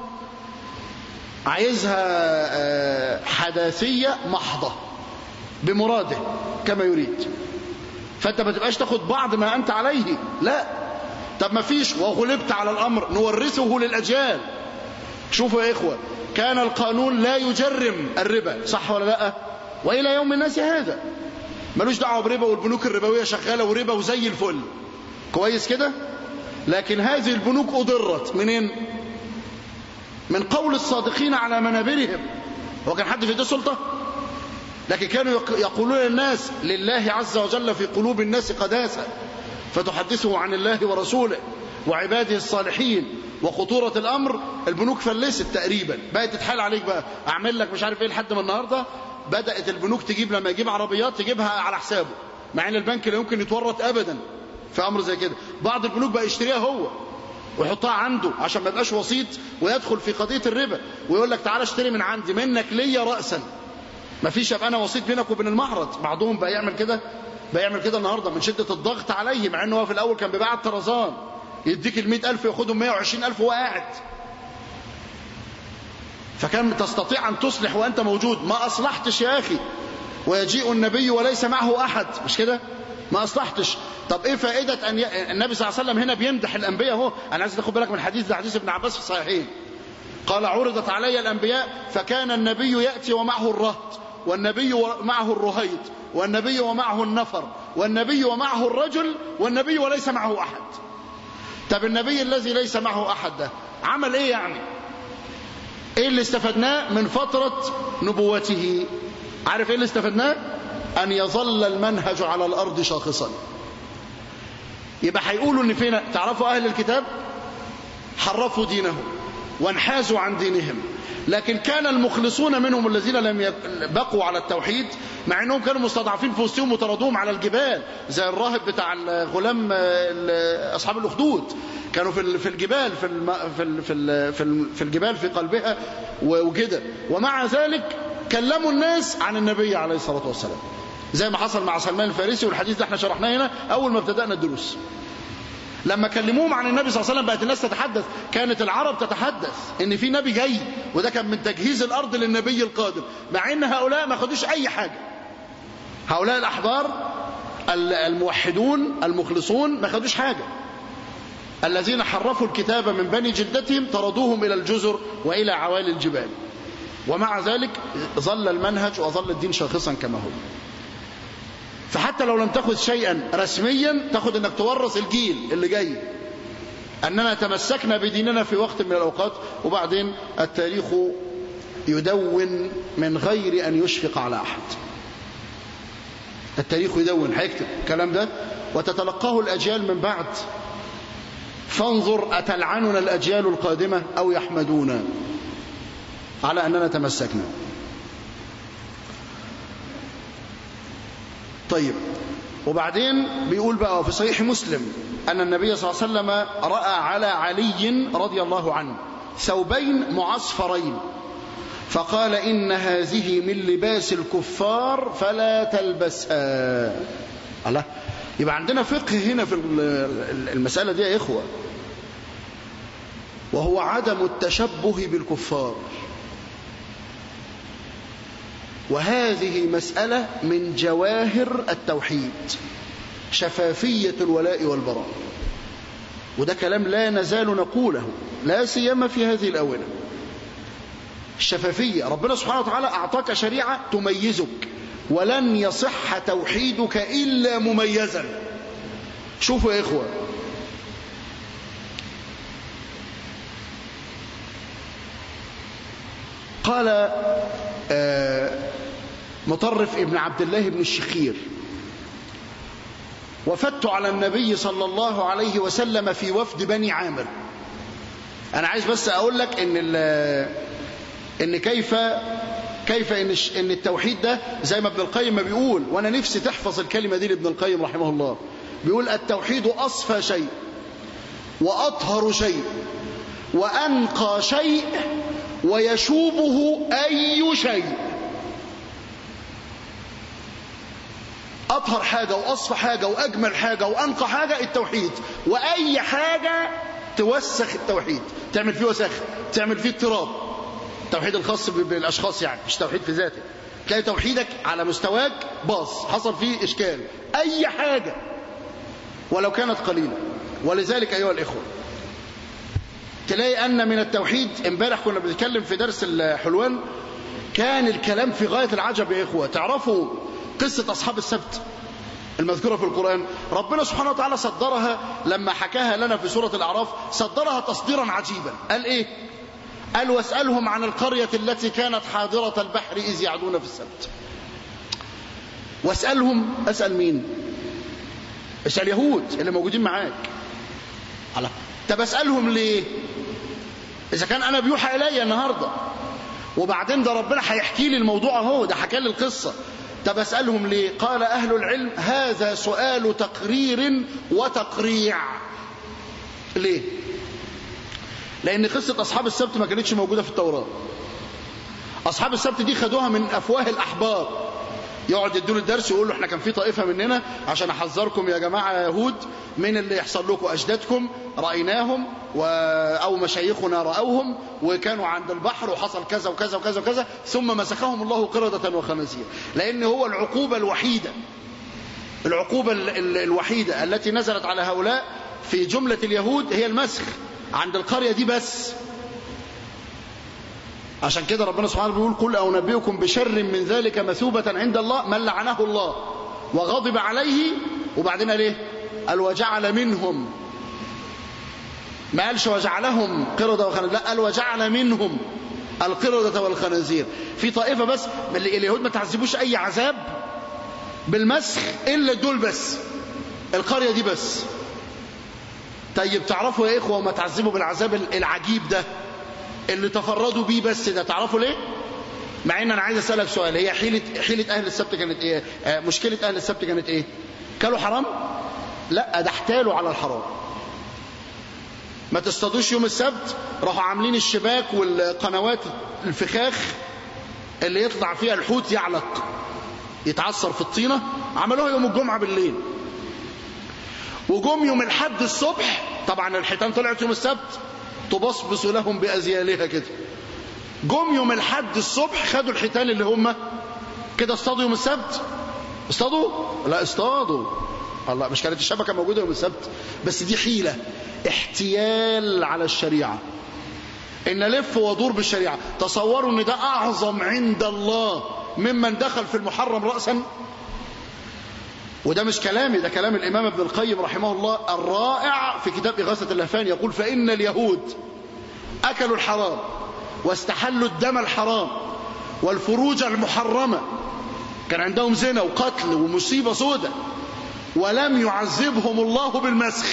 عايزها حداثيه محضه بمراده كما يريد فانت ما تبقاش تاخد بعض ما انت عليه لا طب ما فيش وغلبت على الامر نورثه للاجيال شوفوا يا اخوه كان القانون لا يجرم الربا صح ولا لا والى يوم الناس هذا ملوش دعوه بربا والبنوك الربويه شغاله وربا وزي الفل كويس كده لكن هذه البنوك اضرت منين من قول الصادقين على منابرهم هو كان حد في دي سلطه لكن كانوا يقولون للناس لله عز وجل في قلوب الناس قداسة فتحدثه عن الله ورسوله وعباده الصالحين وخطورة الأمر البنوك فلست تقريبا بقت تتحال عليك بقى أعمل لك مش عارف إيه لحد ما النهاردة بدأت البنوك تجيب لما يجيب عربيات تجيبها على حسابه مع أن البنك لا يمكن يتورط أبدا في امر زي كده بعض البنوك بقى يشتريها هو ويحطها عنده عشان ما يبقاش وسيط ويدخل في قضيه الربا ويقول لك تعالى اشتري من عندي منك ليا راسا ما فيش ابقى انا وسيط بينك وبين المعرض بعضهم بقى يعمل كده بقى يعمل كده النهارده من شده الضغط عليه مع انه هو في الاول كان بيبيع الطرزان يديك ال 100000 ياخدهم 120000 وهو قاعد فكان تستطيع ان تصلح وانت موجود ما اصلحتش يا اخي ويجيء النبي وليس معه احد مش كده ما اصلحتش طب ايه فائده ان ي... النبي صلى الله عليه وسلم هنا بيمدح الانبياء اهو انا عايز تاخد بالك من الحديث ده حديث ابن عباس في الصحيحين قال عرضت علي الانبياء فكان النبي ياتي ومعه الرهط والنبي ومعه الرهيط والنبي ومعه النفر والنبي ومعه الرجل والنبي وليس معه احد طب النبي الذي ليس معه احد ده عمل ايه يعني ايه اللي استفدناه من فتره نبوته عارف ايه اللي استفدناه ان يظل المنهج على الارض شاخصا يبقى هيقولوا ان فينا تعرفوا اهل الكتاب حرفوا دينهم وانحازوا عن دينهم لكن كان المخلصون منهم الذين لم يك... بقوا على التوحيد مع انهم كانوا مستضعفين في وسطهم وطردوهم على الجبال زي الراهب بتاع الغلام اصحاب الاخدود كانوا في في الجبال في الم... في ال... في ال... في, ال... في الجبال في قلبها وكده ومع ذلك كلموا الناس عن النبي عليه الصلاه والسلام زي ما حصل مع سلمان الفارسي والحديث ده احنا شرحناه هنا اول ما ابتدانا الدروس لما كلموهم عن النبي صلى الله عليه وسلم بقت الناس تتحدث كانت العرب تتحدث ان في نبي جاي وده كان من تجهيز الارض للنبي القادم مع ان هؤلاء ما خدوش اي حاجه هؤلاء الاحبار الموحدون المخلصون ما خدوش حاجه الذين حرفوا الكتاب من بني جدتهم طردوهم الى الجزر والى عوالي الجبال ومع ذلك ظل المنهج وظل الدين شاخصا كما هو فحتى لو لم تأخذ شيئا رسميا تأخذ أنك تورث الجيل اللي جاي أننا تمسكنا بديننا في وقت من الأوقات وبعدين التاريخ يدون من غير أن يشفق على أحد التاريخ يدون هيكتب الكلام ده وتتلقاه الأجيال من بعد فانظر أتلعننا الأجيال القادمة أو يحمدونا على أننا تمسكنا طيب وبعدين بيقول بقى في صحيح مسلم أن النبي صلى الله عليه وسلم رأى على علي رضي الله عنه ثوبين معصفرين فقال إن هذه من لباس الكفار فلا تلبسها الله يبقى عندنا فقه هنا في المسألة دي يا إخوة وهو عدم التشبه بالكفار وهذه مسألة من جواهر التوحيد شفافية الولاء والبراء وده كلام لا نزال نقوله لا سيما في هذه الأونة الشفافية ربنا سبحانه وتعالى أعطاك شريعة تميزك ولن يصح توحيدك إلا مميزا شوفوا يا إخوة قال مطرف ابن عبد الله بن الشخير وفدت على النبي صلى الله عليه وسلم في وفد بني عامر أنا عايز بس أقول لك إن إن كيف كيف إن إن التوحيد ده زي ما ابن القيم ما بيقول وأنا نفسي تحفظ الكلمة دي لابن القيم رحمه الله بيقول التوحيد أصفى شيء وأطهر شيء وأنقى شيء ويشوبه أي شيء أطهر حاجة وأصفى حاجة وأجمل حاجة وأنقى حاجة التوحيد وأي حاجة توسخ التوحيد تعمل فيه وسخ تعمل فيه اضطراب التوحيد الخاص بالأشخاص يعني مش توحيد في ذاته تلاقي توحيدك على مستواك باظ حصل فيه إشكال أي حاجة ولو كانت قليلة ولذلك أيها الإخوة تلاقي أن من التوحيد امبارح كنا بنتكلم في درس الحلوان كان الكلام في غاية العجب يا إخوة تعرفوا قصة أصحاب السبت المذكورة في القرآن ربنا سبحانه وتعالى صدرها لما حكاها لنا في سورة الأعراف صدرها تصديرا عجيبا قال إيه قال واسألهم عن القرية التي كانت حاضرة البحر إذ يعدون في السبت واسألهم أسأل مين اسأل يهود اللي موجودين معاك على طب اسألهم ليه إذا كان أنا بيوحى إلي النهاردة وبعدين ده ربنا هيحكي لي الموضوع اهو ده حكى لي القصة طب اسالهم ليه قال اهل العلم هذا سؤال تقرير وتقريع ليه لان قصه اصحاب السبت ما كانتش موجوده في التوراه اصحاب السبت دي خدوها من افواه الاحبار يقعد يدوا الدرس ويقول له احنا كان في طائفه مننا عشان احذركم يا جماعه يا يهود من اللي يحصل لكم اجدادكم رايناهم و... او مشايخنا راوهم وكانوا عند البحر وحصل كذا وكذا وكذا وكذا ثم مسخهم الله قرده وخنازير لان هو العقوبه الوحيده العقوبه ال... ال... الوحيده التي نزلت على هؤلاء في جمله اليهود هي المسخ عند القريه دي بس عشان كده ربنا سبحانه بيقول قل أو نبئكم بشر من ذلك مثوبة عند الله من لعنه الله وغضب عليه وبعدين ليه قال وجعل منهم ما قالش وجعلهم قردة وخنازير لا قال وجعل منهم القردة والخنازير في طائفة بس اليهود ما تعذبوش أي عذاب بالمسخ إلا دول بس القرية دي بس طيب تعرفوا يا إخوة وما تعذبوا بالعذاب العجيب ده اللي تفردوا بيه بس ده تعرفوا ليه مع ان انا عايز اسالك سؤال هي حيله حيله اهل السبت كانت ايه آه مشكله اهل السبت كانت ايه كلوا حرام لا ده احتالوا على الحرام ما تصطادوش يوم السبت راحوا عاملين الشباك والقنوات الفخاخ اللي يطلع فيها الحوت يعلق يتعصر في الطينه عملوها يوم الجمعه بالليل وجم يوم الحد الصبح طبعا الحيتان طلعت يوم السبت تبصبص لهم بأزيالها كده جم يوم الحد الصبح خدوا الحيتان اللي هم كده اصطادوا يوم السبت اصطادوا لا اصطادوا الله مش كانت الشبكة موجودة يوم السبت بس دي حيلة احتيال على الشريعة ان لف ودور بالشريعة تصوروا ان ده اعظم عند الله ممن دخل في المحرم رأسا وده مش كلامي ده كلام الإمام ابن القيم رحمه الله الرائع في كتاب إغاثة اللهفان يقول فإن اليهود أكلوا الحرام واستحلوا الدم الحرام والفروج المحرمة كان عندهم زنا وقتل ومصيبة سودة ولم يعذبهم الله بالمسخ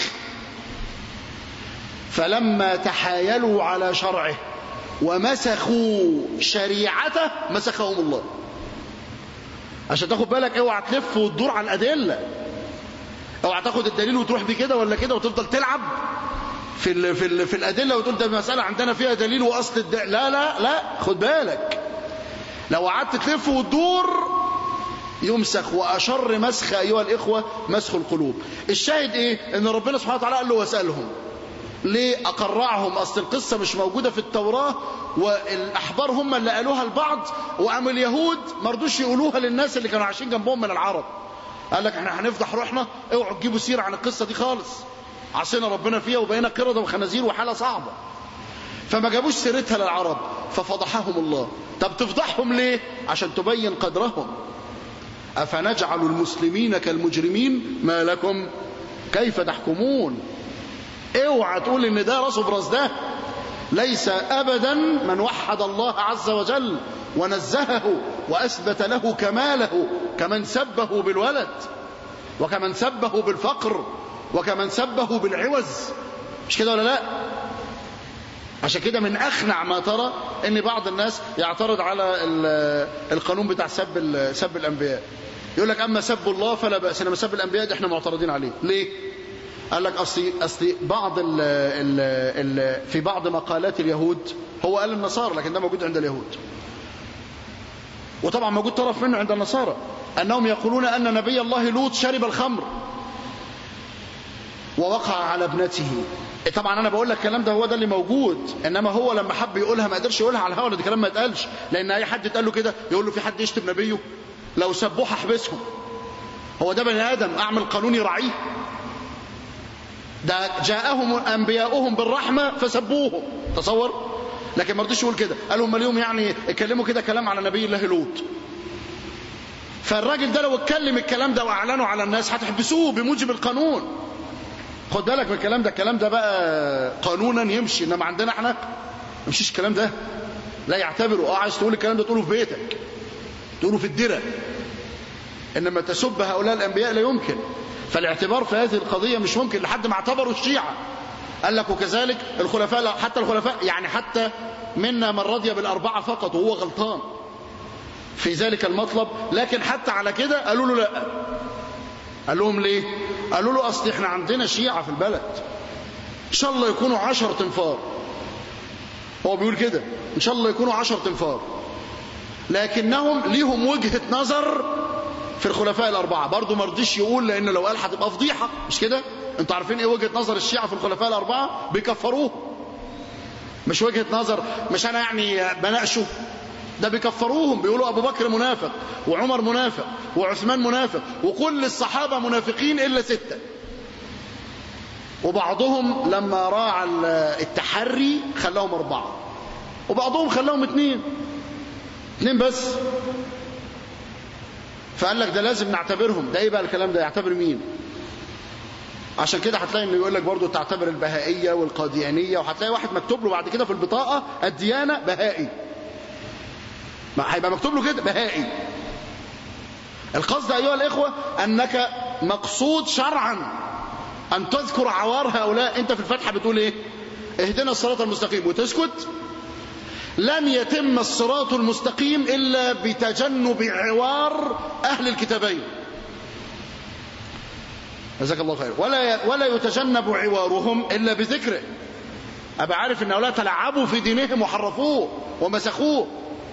فلما تحايلوا على شرعه ومسخوا شريعته مسخهم الله عشان تاخد بالك اوعى تلف وتدور على الادله اوعى تاخد الدليل وتروح بيه كده ولا كده وتفضل تلعب في ال في ال في الادله وتقول ده مساله عندنا فيها دليل واصل الد... لا لا لا خد بالك لو قعدت تلف وتدور يمسخ واشر مسخ ايها الاخوه مسخ القلوب الشاهد ايه ان ربنا سبحانه وتعالى قال له واسالهم ليه اقرعهم اصل القصه مش موجوده في التوراه والاحبار هم اللي قالوها لبعض وقام اليهود ما رضوش يقولوها للناس اللي كانوا عايشين جنبهم من العرب قال لك احنا هنفضح روحنا اوعوا تجيبوا سيره عن القصه دي خالص عصينا ربنا فيها وبقينا قرده وخنازير وحاله صعبه فما جابوش سيرتها للعرب ففضحهم الله طب تفضحهم ليه عشان تبين قدرهم افنجعل المسلمين كالمجرمين ما لكم كيف تحكمون اوعى تقول ان ده راسه براس ده ليس ابدا من وحد الله عز وجل ونزهه واثبت له كماله كمن سبه بالولد وكمن سبه بالفقر وكمن سبه بالعوز مش كده ولا لا عشان كده من اخنع ما ترى ان بعض الناس يعترض على القانون بتاع سب سب الانبياء يقول لك اما سب الله فلا باس انما سب الانبياء ده احنا معترضين عليه ليه قال لك اصل اصل بعض ال ال ال في بعض مقالات اليهود هو قال النصارى لكن ده موجود عند اليهود وطبعا موجود طرف منه عند النصارى انهم يقولون ان نبي الله لوط شرب الخمر ووقع على ابنته طبعا انا بقول لك الكلام ده هو ده اللي موجود انما هو لما حب يقولها ما قدرش يقولها على الهوا ده كلام ما يتقالش لان اي حد اتقال له كده يقول له في حد يشتم نبيه لو سبوه احبسهم هو ده بني ادم اعمل قانون يراعيه ده جاءهم انبياؤهم بالرحمه فسبوهم تصور لكن ما رضيش يقول كده قالوا هم اليوم يعني اتكلموا كده كلام على نبي الله لوط فالراجل ده لو اتكلم الكلام ده واعلنه على الناس هتحبسوه بموجب القانون خد بالك من الكلام ده الكلام ده بقى قانونا يمشي انما عندنا احنا ما يمشيش الكلام ده لا يعتبروا اه عايز تقول الكلام ده تقوله في بيتك تقوله في الدره انما تسب هؤلاء الانبياء لا يمكن فالاعتبار في هذه القضيه مش ممكن لحد ما اعتبروا الشيعه قال لك وكذلك الخلفاء لا حتى الخلفاء يعني حتى منا من رضي بالاربعه فقط وهو غلطان في ذلك المطلب لكن حتى على كده قالوا له لا قال لهم ليه قالوا له اصل احنا عندنا شيعة في البلد ان شاء الله يكونوا عشر تنفار هو بيقول كده ان شاء الله يكونوا عشر تنفار لكنهم ليهم وجهة نظر في الخلفاء الأربعة برضه ما رضيش يقول لأن لو قال هتبقى فضيحة مش كده انتوا عارفين ايه وجهة نظر الشيعة في الخلفاء الأربعة بيكفروه مش وجهة نظر مش أنا يعني بناقشه ده بيكفروهم بيقولوا أبو بكر منافق وعمر منافق وعثمان منافق وكل الصحابة منافقين إلا ستة وبعضهم لما راعى التحري خلاهم أربعة وبعضهم خلاهم اتنين اتنين بس فقال لك ده لازم نعتبرهم ده ايه بقى الكلام ده يعتبر مين عشان كده هتلاقي انه يقول لك برضه تعتبر البهائيه والقاديانيه وهتلاقي واحد مكتوب له بعد كده في البطاقه الديانه بهائي ما هيبقى مكتوب له كده بهائي القصد ايها الاخوه انك مقصود شرعا ان تذكر عوار هؤلاء انت في الفاتحه بتقول ايه اهدنا الصراط المستقيم وتسكت لن يتم الصراط المستقيم إلا بتجنب عوار أهل الكتابين جزاك الله خير ولا ولا يتجنب عوارهم إلا بذكره أبقى عارف أن هؤلاء تلعبوا في دينهم وحرفوه ومسخوه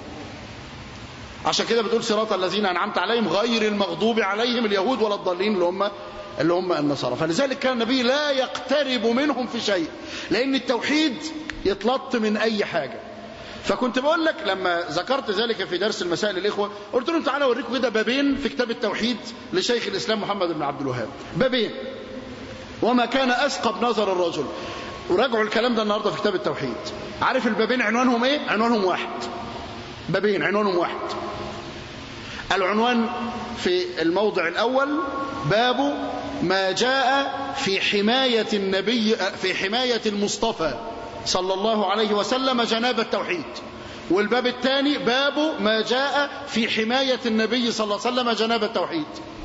عشان كده بتقول صراط الذين أنعمت عليهم غير المغضوب عليهم اليهود ولا الضالين اللي هم اللي هم النصارى فلذلك كان النبي لا يقترب منهم في شيء لأن التوحيد يتلط من أي حاجة فكنت بقول لك لما ذكرت ذلك في درس المسائل الإخوة قلت لهم تعالى أوريكم كده بابين في كتاب التوحيد لشيخ الإسلام محمد بن عبد الوهاب بابين وما كان أثقب نظر الرجل وراجعوا الكلام ده النهاردة في كتاب التوحيد عارف البابين عنوانهم ايه عنوانهم واحد بابين عنوانهم واحد العنوان في الموضع الأول باب ما جاء في حماية النبي في حماية المصطفى صلى الله عليه وسلم جناب التوحيد والباب الثاني باب ما جاء في حماية النبي صلى الله عليه وسلم جناب التوحيد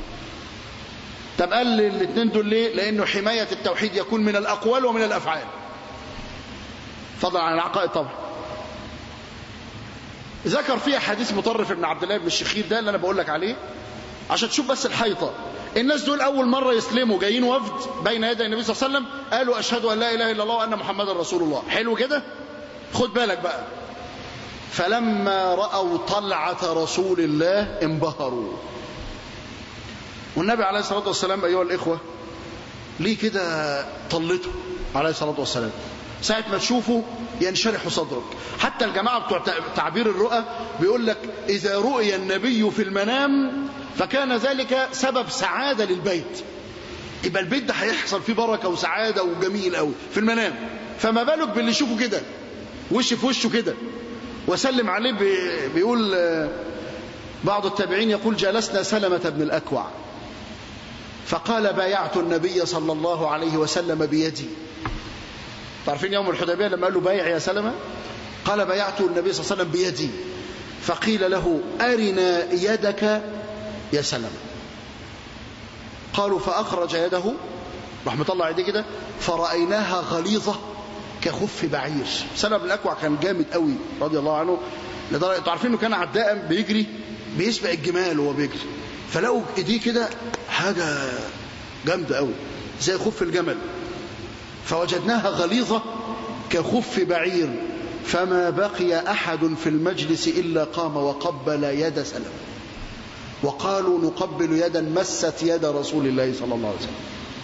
طب قال الاثنين دول ليه لأنه حماية التوحيد يكون من الأقوال ومن الأفعال فضلا عن العقائد طبعا ذكر فيها حديث مطرف ابن عبد الله بن الشخير ده اللي أنا بقول لك عليه عشان تشوف بس الحيطة الناس دول أول مرة يسلموا جايين وفد بين يدي النبي صلى الله عليه وسلم قالوا أشهد أن لا إله إلا الله وأن محمدا رسول الله حلو كده خد بالك بقى فلما رأوا طلعة رسول الله انبهروا والنبي عليه الصلاة والسلام أيها الإخوة ليه كده طلته عليه الصلاة والسلام ساعة ما تشوفه ينشرح صدرك حتى الجماعة بتوع تعبير الرؤى بيقول لك إذا رؤي النبي في المنام فكان ذلك سبب سعادة للبيت يبقى البيت ده هيحصل فيه بركة وسعادة وجميل قوي في المنام فما بالك باللي يشوفه كده وش في وشه كده وسلم عليه بيقول بعض التابعين يقول جلسنا سلمة بن الأكوع فقال بايعت النبي صلى الله عليه وسلم بيدي تعرفين يوم الحديبية لما قال له بايع يا سلمة قال بايعت النبي صلى الله عليه وسلم بيدي فقيل له أرنا يدك يا سلمة قالوا فأخرج يده راح مطلع يديه كده فرأيناها غليظة كخف بعير سلمة بن الأكوع كان جامد قوي رضي الله عنه لدرجة انتوا عارفين انه كان عداء بيجري بيسبق الجمال وهو بيجري فلقوا ايديه كده حاجة جامدة قوي زي خف الجمل فوجدناها غليظة كخف بعير فما بقي أحد في المجلس إلا قام وقبل يد سلمة وقالوا نقبل يدا مست يد رسول الله صلى الله عليه وسلم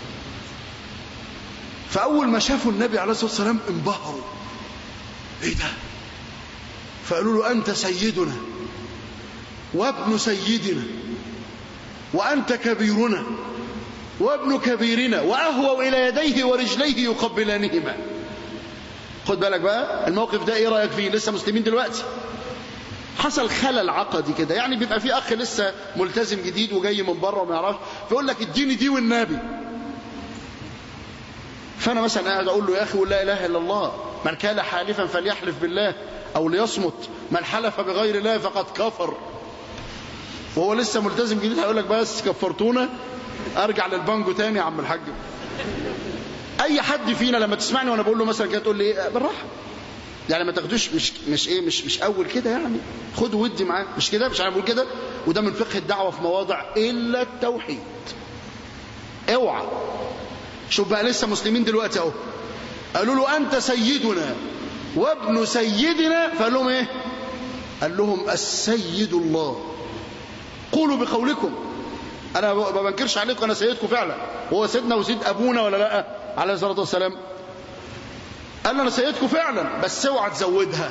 فأول ما شافوا النبي عليه الصلاة والسلام انبهروا ايه ده فقالوا له أنت سيدنا وابن سيدنا وأنت كبيرنا وابن كبيرنا وأهووا إلى يديه ورجليه يقبلانهما خد بالك بقى الموقف ده ايه رأيك فيه لسه مسلمين دلوقتي حصل خلل عقدي كده يعني بيبقى في اخ لسه ملتزم جديد وجاي من بره وما يعرفش فيقول لك اديني دي والنبي فانا مثلا قاعد اقول له يا اخي قول لا اله الا الله من كان حالفا فليحلف بالله او ليصمت من حلف بغير الله فقد كفر وهو لسه ملتزم جديد هيقول لك بس كفرتونا ارجع للبانجو تاني يا عم الحاج اي حد فينا لما تسمعني وانا بقول له مثلا كده تقول لي ايه بالراحه يعني ما تاخدوش مش مش ايه مش مش اول كده يعني خدوا ودي معاه مش كده مش انا بقول كده وده من فقه الدعوه في مواضع الا التوحيد اوعى شوف بقى لسه مسلمين دلوقتي اهو قالوا له انت سيدنا وابن سيدنا فقال لهم ايه قال لهم السيد الله قولوا بقولكم انا ما بنكرش عليكم انا سيدكم فعلا هو سيدنا وسيد ابونا ولا لا عليه الصلاه والسلام قال له انا سيدكم فعلا بس اوعى تزودها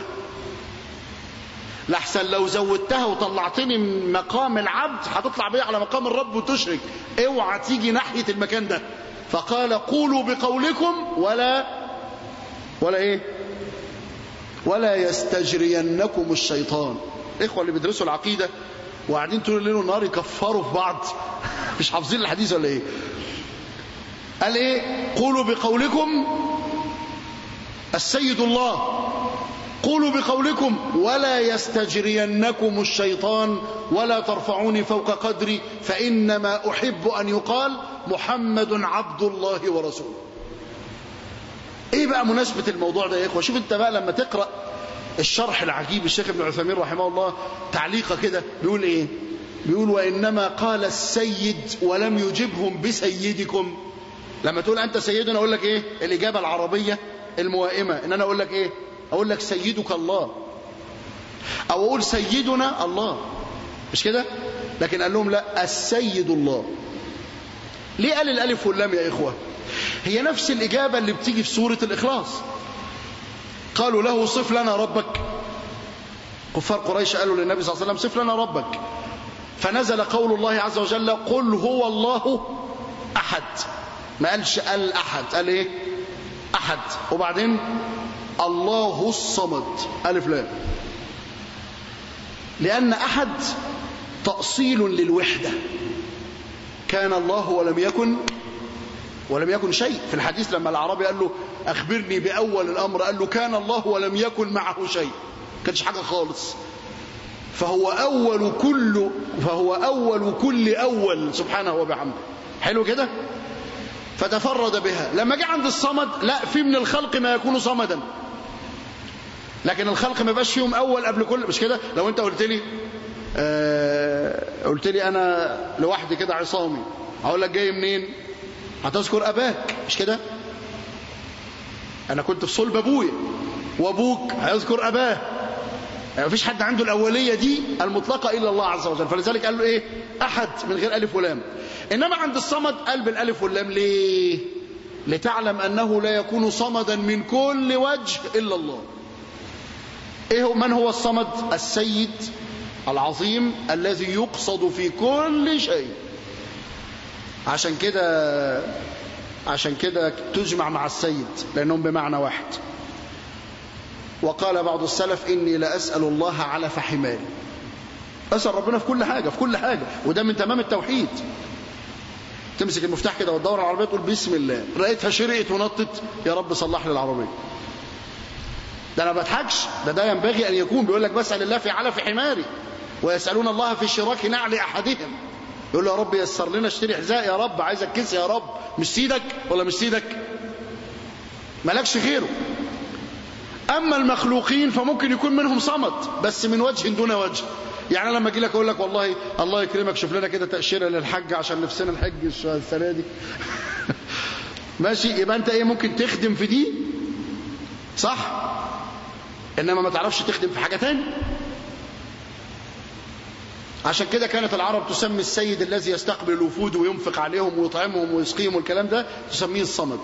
لحسن لو زودتها وطلعتني من مقام العبد هتطلع بيا على مقام الرب وتشرك اوعى تيجي ناحيه المكان ده فقال قولوا بقولكم ولا ولا ايه ولا يستجرينكم الشيطان الاخوه اللي بيدرسوا العقيده وقاعدين طول الليل والنهار يكفروا في بعض مش حافظين الحديث ولا ايه قال ايه قولوا بقولكم السيد الله قولوا بقولكم ولا يستجرينكم الشيطان ولا ترفعوني فوق قدري فإنما أحب أن يقال محمد عبد الله ورسوله ايه بقى مناسبة الموضوع ده يا اخوة شوف انت بقى لما تقرأ الشرح العجيب الشيخ ابن عثيمين رحمه الله تعليقه كده بيقول ايه بيقول وإنما قال السيد ولم يجبهم بسيدكم لما تقول أنت سيدنا أقول لك إيه الإجابة العربية الموائمة إن أنا أقول لك إيه أقول لك سيدك الله أو أقول سيدنا الله مش كده لكن قال لهم لا السيد الله ليه قال الألف واللام يا إخوة هي نفس الإجابة اللي بتيجي في سورة الإخلاص قالوا له صف لنا ربك كفار قريش قالوا للنبي صلى الله عليه وسلم صف لنا ربك فنزل قول الله عز وجل قل هو الله أحد ما قالش قال أحد قال إيه أحد وبعدين الله الصمد ألف لام لأن أحد تأصيل للوحدة كان الله ولم يكن ولم يكن شيء في الحديث لما العربي قال له أخبرني بأول الأمر قال له كان الله ولم يكن معه شيء كانش حاجة خالص فهو أول كل فهو أول كل أول سبحانه وبحمده حلو كده فتفرد بها لما جه عند الصمد لا في من الخلق ما يكون صمدا لكن الخلق ما يبقاش فيهم أول قبل كل مش كده لو أنت قلت لي آه قلت لي أنا لوحدي كده عصامي هقول لك جاي منين هتذكر أباك مش كده أنا كنت في صلب أبويا وأبوك هيذكر أباه ما فيش حد عنده الأولية دي المطلقة إلا الله عز وجل فلذلك قال له إيه أحد من غير ألف ولام إنما عند الصمد قال بالألف واللام ليه لتعلم أنه لا يكون صمدا من كل وجه إلا الله إيه هو من هو الصمد السيد العظيم الذي يقصد في كل شيء عشان كده عشان كده تجمع مع السيد لأنهم بمعنى واحد وقال بعض السلف إني لأسأل الله على فحمالي أسأل ربنا في كل حاجة في كل حاجة وده من تمام التوحيد تمسك المفتاح كده وتدور على العربية تقول بسم الله لقيتها شرقت ونطت يا رب صلح لي العربية ده أنا ما بضحكش ده ده ينبغي أن يكون بيقول لك بسأل الله في على في حماري ويسألون الله في شراك نعل أحدهم يقول له يا رب يسر لنا اشتري حذاء يا رب عايزك كيس يا رب مش سيدك ولا مش سيدك مالكش غيره أما المخلوقين فممكن يكون منهم صمد بس من وجه دون وجه يعني لما اجي لك اقول لك والله الله يكرمك شوف لنا كده تاشيره للحج عشان نفسنا نحج السنه دي ماشي يبقى انت ايه ممكن تخدم في دي صح انما ما تعرفش تخدم في حاجه تاني عشان كده كانت العرب تسمي السيد الذي يستقبل الوفود وينفق عليهم ويطعمهم ويسقيهم والكلام ده تسميه الصمد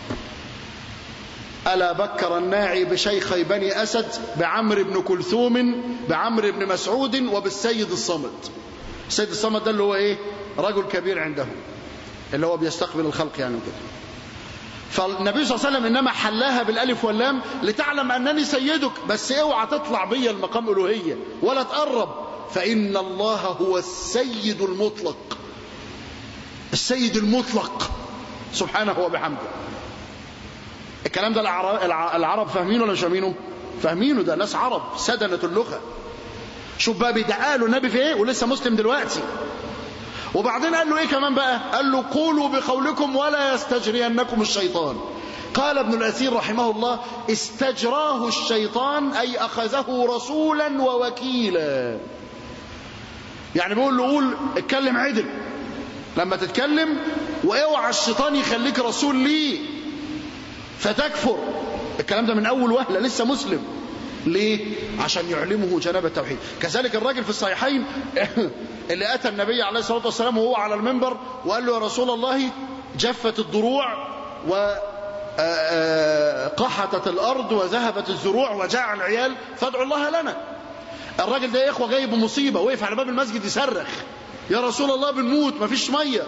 ألا بكر الناعي بشيخي بني أسد بعمر بن كلثوم بعمر بن مسعود وبالسيد الصمد السيد الصمد ده اللي هو إيه رجل كبير عندهم اللي هو بيستقبل الخلق يعني كده فالنبي صلى الله عليه وسلم إنما حلاها بالألف واللام لتعلم أنني سيدك بس اوعى تطلع بيا المقام ألوهية ولا تقرب فإن الله هو السيد المطلق السيد المطلق سبحانه وبحمده الكلام ده العرب, العرب فاهمينه ولا مش فاهمينه فاهمينه ده ناس عرب سدنة اللغة شوف بقى بيدعاله النبي في ايه ولسه مسلم دلوقتي وبعدين قال له ايه كمان بقى قال له قولوا بقولكم ولا يستجرينكم الشيطان قال ابن الأثير رحمه الله استجراه الشيطان أي أخذه رسولا ووكيلا يعني بيقول له قول اتكلم عدل لما تتكلم واوعى الشيطان يخليك رسول ليه فتكفر الكلام ده من أول وهلة لسه مسلم ليه؟ عشان يعلمه جناب التوحيد كذلك الراجل في الصحيحين اللي أتى النبي عليه الصلاة والسلام وهو على المنبر وقال له يا رسول الله جفت الضروع و قحطت الأرض وذهبت الزروع وجاع العيال فادعوا الله لنا الراجل ده يا إخوة جاي بمصيبة وقف على باب المسجد يصرخ يا رسول الله بنموت مفيش مية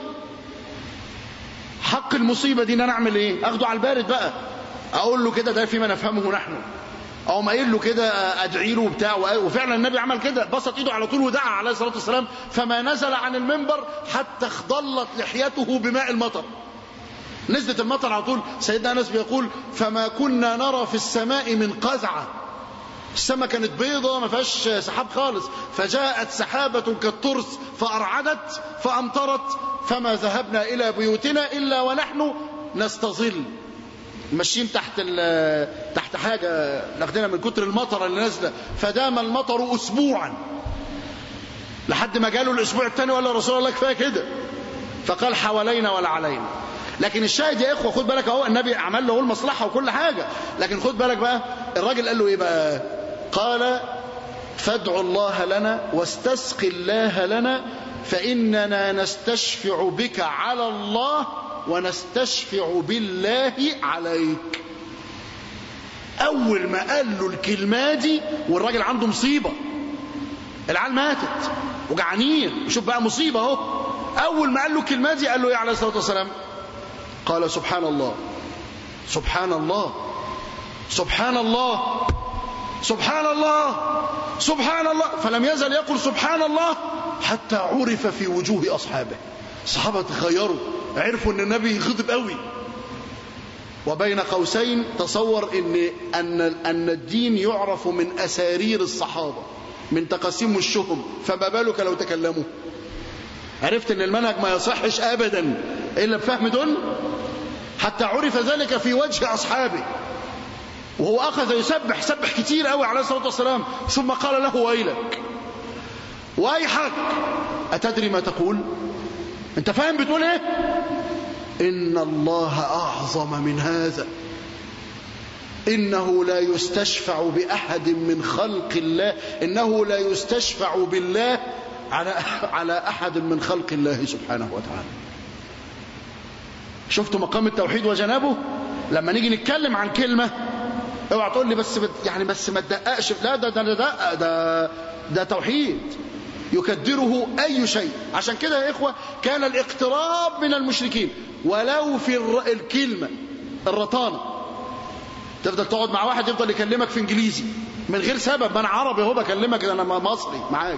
حق المصيبة دي ان انا اعمل ايه اخده على البارد بقى اقول له كده ده فيما نفهمه نحن او ما قايل له كده ادعي له وبتاع وفعلا النبي عمل كده بسط ايده على طول ودعا عليه الصلاه والسلام فما نزل عن المنبر حتى اخضلت لحيته بماء المطر نزلت المطر على طول سيدنا انس بيقول فما كنا نرى في السماء من قزعه السماء كانت بيضة ما فيهاش سحاب خالص فجاءت سحابة كالترس فأرعدت فأمطرت فما ذهبنا إلى بيوتنا إلا ونحن نستظل ماشيين تحت تحت حاجة ناخدينها من كتر المطر اللي نازلة فدام المطر أسبوعا لحد ما جاله الأسبوع الثاني وقال له رسول الله كفاية كده فقال حوالينا ولا علينا لكن الشاهد يا اخوه خد بالك اهو النبي عمل له المصلحه وكل حاجه لكن خد بالك بقى الراجل قال له ايه بقى قال فادعوا الله لنا واستسق الله لنا فاننا نستشفع بك على الله ونستشفع بالله عليك اول ما قال له الكلمه دي والراجل عنده مصيبه العيال ماتت وجعانين شوف بقى مصيبه اهو اول ما قال له الكلمه دي قال له ايه عليه الصلاه والسلام قال سبحان الله سبحان الله سبحان الله سبحان الله سبحان الله فلم يزل يقول سبحان الله حتى عرف في وجوه أصحابه الصحابة تخيروا عرفوا أن النبي غضب قوي وبين قوسين تصور إن, أن, أن الدين يعرف من أسارير الصحابة من تقاسيم الشهم فما بالك لو تكلموا عرفت ان المنهج ما يصحش ابدا الا بفهم دول حتى عرف ذلك في وجه اصحابه وهو اخذ يسبح سبح كتير قوي عليه الصلاه والسلام ثم قال له ويلك ويحك اتدري ما تقول انت فاهم بتقول ايه ان الله اعظم من هذا انه لا يستشفع باحد من خلق الله انه لا يستشفع بالله على على احد من خلق الله سبحانه وتعالى شفتوا مقام التوحيد وجنابه لما نيجي نتكلم عن كلمه اوعى تقول لي بس يعني بس ما تدققش لا ده ده ده ده, ده توحيد يكدره اي شيء عشان كده يا اخوه كان الاقتراب من المشركين ولو في الكلمه الرطانه تفضل تقعد مع واحد يفضل يكلمك في انجليزي من غير سبب ما انا عربي اهو بكلمك انا مصري معاك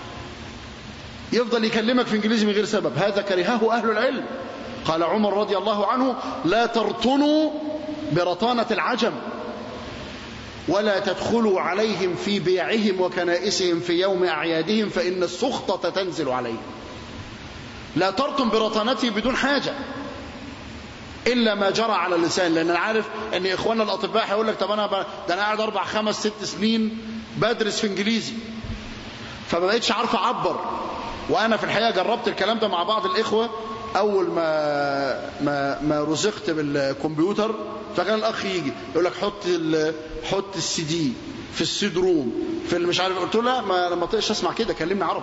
يفضل يكلمك في انجليزي من غير سبب هذا كرهه اهل العلم قال عمر رضي الله عنه لا ترطنوا برطانه العجم ولا تدخلوا عليهم في بيعهم وكنائسهم في يوم اعيادهم فان السخطه تنزل عليهم لا ترطن برطانته بدون حاجه الا ما جرى على اللسان لان انا عارف ان اخواننا الاطباء هيقول لك طب انا ب... ده انا قاعد اربع خمس ست سنين بدرس في انجليزي فما بقتش عارف اعبر وانا في الحقيقه جربت الكلام ده مع بعض الاخوه اول ما ما ما رزقت بالكمبيوتر فكان الاخ يجي يقول لك حط حط السي دي في السيد روم في اللي مش عارف قلت له لا ما ما طيقش اسمع كده كلمني عربي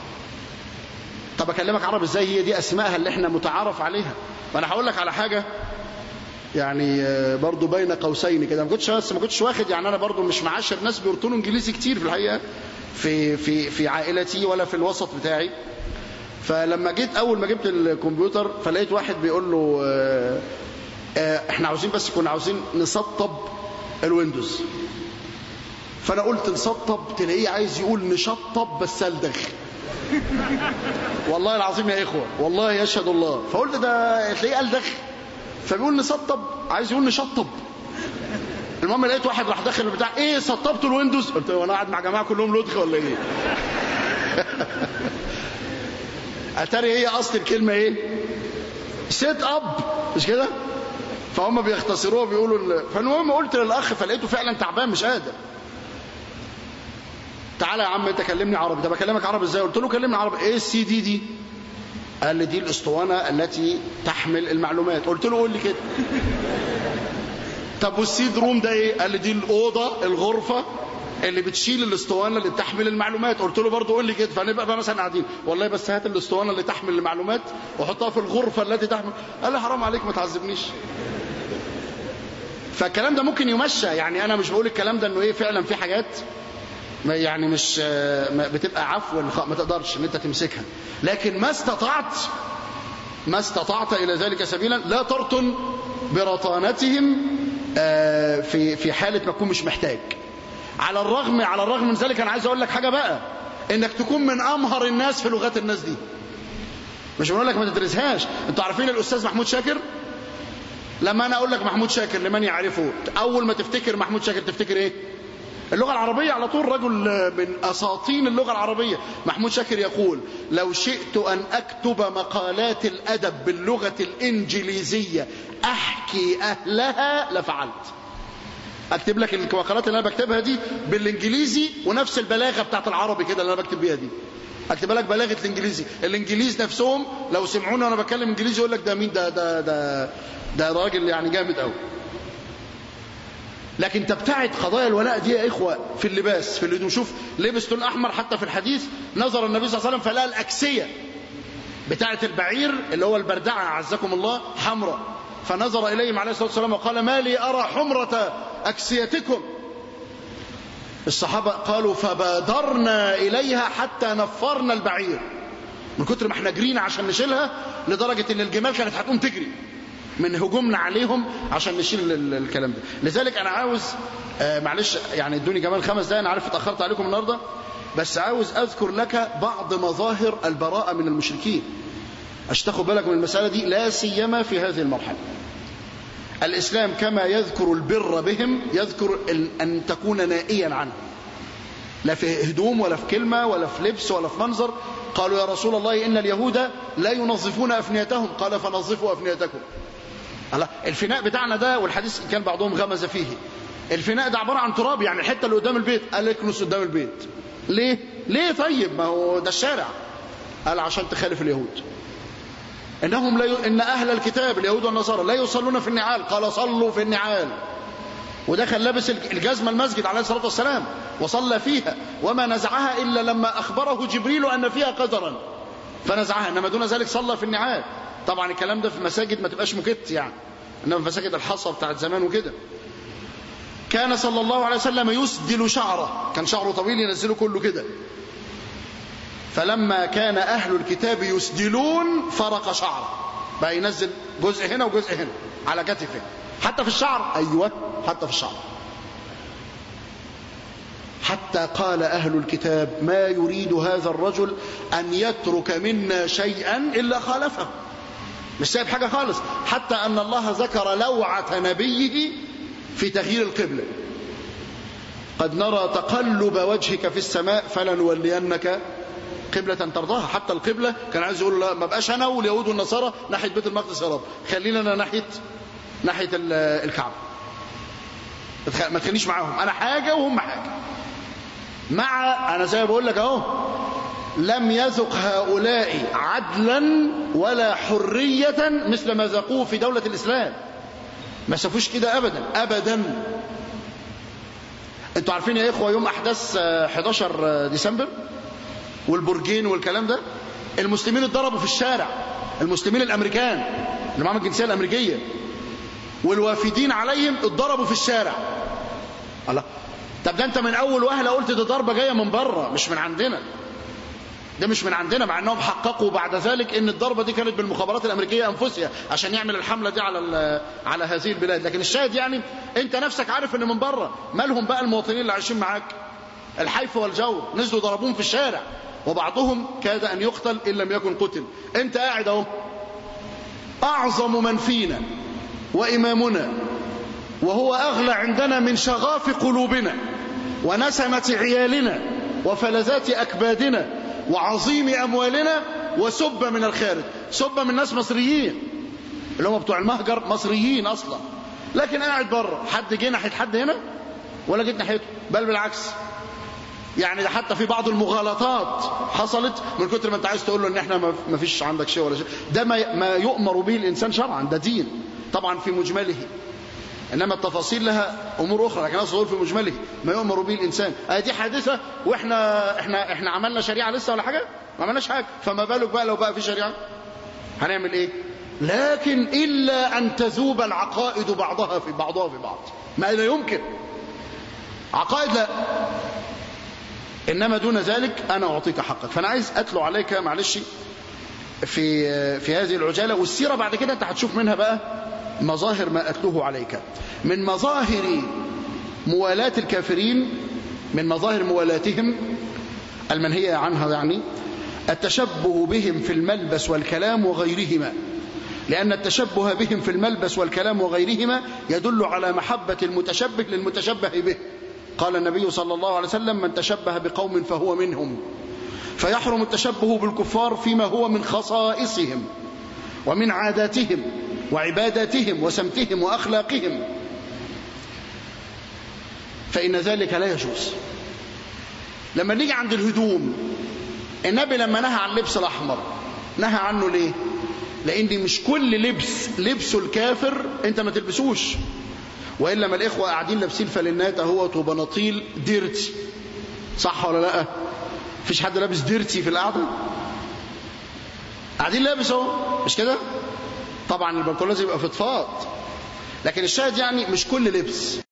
طب اكلمك عربي ازاي هي دي اسمائها اللي احنا متعارف عليها وانا هقول لك على حاجه يعني برضو بين قوسين كده ما كنتش بس ما كنتش واخد يعني انا برضو مش معاشر ناس بيرطنوا انجليزي كتير في الحقيقه في في في عائلتي ولا في الوسط بتاعي فلما جيت اول ما جبت الكمبيوتر فلقيت واحد بيقول له آه آه احنا عاوزين بس كنا عاوزين نسطب الويندوز فانا قلت نسطب تلاقيه عايز يقول نشطب بس الدغ والله العظيم يا اخوه والله يشهد الله فقلت ده تلاقيه الدغ فبيقول نسطب عايز يقول نشطب المهم لقيت واحد راح داخل البتاع ايه سطبت الويندوز قلت له انا قاعد مع جماعه كلهم لدغ ولا ايه اتاري هي اصل الكلمه ايه سيت اب مش كده فهم بيختصروها بيقولوا ال... فالمهم قلت للاخ فلقيته فعلا تعبان مش قادر تعالى يا عم انت كلمني عربي طب اكلمك عربي ازاي قلت له كلمني عربي ايه السي دي دي قال لي دي الاسطوانه التي تحمل المعلومات قلت له قول لي كده طب والسيد روم ده ايه قال لي دي الاوضه الغرفه اللي بتشيل الاسطوانه اللي بتحمل المعلومات قلت له برضه قول لي كده فنبقى بقى مثلا قاعدين والله بس هات الاسطوانه اللي تحمل المعلومات وحطها في الغرفه التي تحمل قال لي حرام عليك ما تعذبنيش فالكلام ده ممكن يمشى يعني انا مش بقول الكلام ده انه ايه فعلا في حاجات ما يعني مش ما بتبقى عفوا ما تقدرش ان انت تمسكها لكن ما استطعت ما استطعت الى ذلك سبيلا لا ترطن برطانتهم في في حاله ما تكون مش محتاج على الرغم على الرغم من ذلك انا عايز اقول لك حاجه بقى انك تكون من امهر الناس في لغات الناس دي مش بقول لك ما تدرسهاش انتوا عارفين الاستاذ محمود شاكر لما انا اقول لك محمود شاكر لمن يعرفه اول ما تفتكر محمود شاكر تفتكر ايه اللغة العربية على طول رجل من أساطين اللغة العربية محمود شاكر يقول لو شئت أن أكتب مقالات الأدب باللغة الإنجليزية أحكي أهلها لفعلت أكتب لك المقالات اللي أنا بكتبها دي بالإنجليزي ونفس البلاغة بتاعت العربي كده اللي أنا بكتب بيها دي اكتب لك بلاغه الانجليزي الانجليز نفسهم لو سمعوني وانا بتكلم انجليزي يقول لك ده مين ده ده ده ده راجل يعني جامد قوي لكن تبتعد قضايا الولاء دي يا إخوة في اللباس في اللي نشوف لبس لون أحمر حتى في الحديث نظر النبي صلى الله عليه وسلم فلقى الأكسية بتاعة البعير اللي هو البردعة عزكم الله حمراء فنظر إليهم عليه الصلاة والسلام وقال ما لي أرى حمرة أكسيتكم الصحابة قالوا فبادرنا إليها حتى نفرنا البعير من كتر ما احنا جرينا عشان نشيلها لدرجة ان الجمال كانت هتقوم تجري من هجومنا عليهم عشان نشيل الكلام ده لذلك انا عاوز آه معلش يعني ادوني كمان خمس دقايق انا عارف اتاخرت عليكم النهارده بس عاوز اذكر لك بعض مظاهر البراءه من المشركين عشان تاخد بالك من المساله دي لا سيما في هذه المرحله الاسلام كما يذكر البر بهم يذكر ان تكون نائيا عنه لا في هدوم ولا في كلمه ولا في لبس ولا في منظر قالوا يا رسول الله ان اليهود لا ينظفون افنيتهم قال فنظفوا افنيتكم الله الفناء بتاعنا ده والحديث كان بعضهم غمز فيه الفناء ده عبارة عن تراب يعني الحتة اللي قدام البيت قال اكنس قدام البيت ليه ليه طيب ما هو ده الشارع قال عشان تخالف اليهود انهم لا ي... ان اهل الكتاب اليهود والنصارى لا يصلون في النعال قال صلوا في النعال ودخل لابس الجزمة المسجد عليه الصلاة والسلام وصلى فيها وما نزعها إلا لما أخبره جبريل أن فيها قدرا فنزعها إنما دون ذلك صلى في النعال طبعا الكلام ده في مساجد ما تبقاش مكت يعني انما في مساجد الحصى بتاعت زمان وكده كان صلى الله عليه وسلم يسدل شعره كان شعره طويل ينزله كله كده فلما كان أهل الكتاب يسدلون فرق شعره بقى ينزل جزء هنا وجزء هنا على كتفه حتى في الشعر أيوة حتى في الشعر حتى قال أهل الكتاب ما يريد هذا الرجل أن يترك منا شيئا إلا خالفه مش سايب حاجة خالص حتى أن الله ذكر لوعة نبيه في تغيير القبلة قد نرى تقلب وجهك في السماء فلنولينك قبلة ترضاها حتى القبلة كان عايز يقول لا ما بقاش أنا واليهود والنصارى ناحية بيت المقدس يا رب خلينا أنا ناحية ناحية الكعبة ما تخليش معاهم أنا حاجة وهم حاجة مع أنا زي ما بقول لك أهو لم يذق هؤلاء عدلا ولا حرية مثل ما ذاقوه في دولة الإسلام ما شافوش كده أبدا أبدا انتوا عارفين يا إخوة يوم أحداث 11 ديسمبر والبرجين والكلام ده المسلمين اتضربوا في الشارع المسلمين الأمريكان اللي معاهم الجنسية الأمريكية والوافدين عليهم اتضربوا في الشارع الله طب ده انت من اول وهله قلت دي ضربه جايه من بره مش من عندنا ده مش من عندنا مع انهم حققوا بعد ذلك ان الضربه دي كانت بالمخابرات الامريكيه انفسها عشان يعمل الحمله دي على على هذه البلاد لكن الشاهد يعني انت نفسك عارف ان من بره مالهم بقى المواطنين اللي عايشين معاك الحيف والجور نزلوا ضربوهم في الشارع وبعضهم كاد ان يقتل ان لم يكن قتل انت قاعد اهو اعظم من فينا وامامنا وهو اغلى عندنا من شغاف قلوبنا ونسمه عيالنا وفلذات اللي هم بتوع المهجر مصريين اصلا لكن قاعد بره حد جه ناحيه حد هنا ولا جيت ناحيته بل بالعكس يعني ده حتى في بعض المغالطات حصلت من كتر ما انت عايز تقول له ان احنا ما فيش عندك شيء ولا شيء ده ما ما يؤمر به الانسان شرعا ده دين طبعا في مجمله انما التفاصيل لها امور اخرى لكن اقصد في مجمله ما يؤمر به الانسان اه دي حادثه واحنا احنا احنا عملنا شريعه لسه ولا حاجه ما عملناش حاجه فما بالك بقى لو بقى في شريعه هنعمل ايه لكن الا ان تذوب العقائد بعضها في بعضها في بعض ما لا يمكن عقائد لا انما دون ذلك انا اعطيك حقك فانا عايز اتلو عليك معلش في في هذه العجاله والسيره بعد كده انت هتشوف منها بقى مظاهر ما اتلوه عليك من مظاهر موالاه الكافرين من مظاهر موالاتهم المنهيه عنها يعني التشبه بهم في الملبس والكلام وغيرهما لأن التشبه بهم في الملبس والكلام وغيرهما يدل على محبة المتشبه للمتشبه به قال النبي صلى الله عليه وسلم من تشبه بقوم فهو منهم فيحرم التشبه بالكفار فيما هو من خصائصهم ومن عاداتهم وعباداتهم وسمتهم وأخلاقهم فإن ذلك لا يجوز لما نيجي عند الهدوم النبي لما نهى عن اللبس الأحمر نهى عنه ليه لأن مش كل لبس لبسه الكافر أنت ما تلبسوش وإلا ما الإخوة قاعدين لابسين فلنات اهوت وبناطيل ديرتي صح ولا لا فيش حد لابس ديرتي في القعدة قاعدين لابس اهو مش كده طبعا البنطلون لازم يبقى فضفاض لكن الشاهد يعني مش كل لبس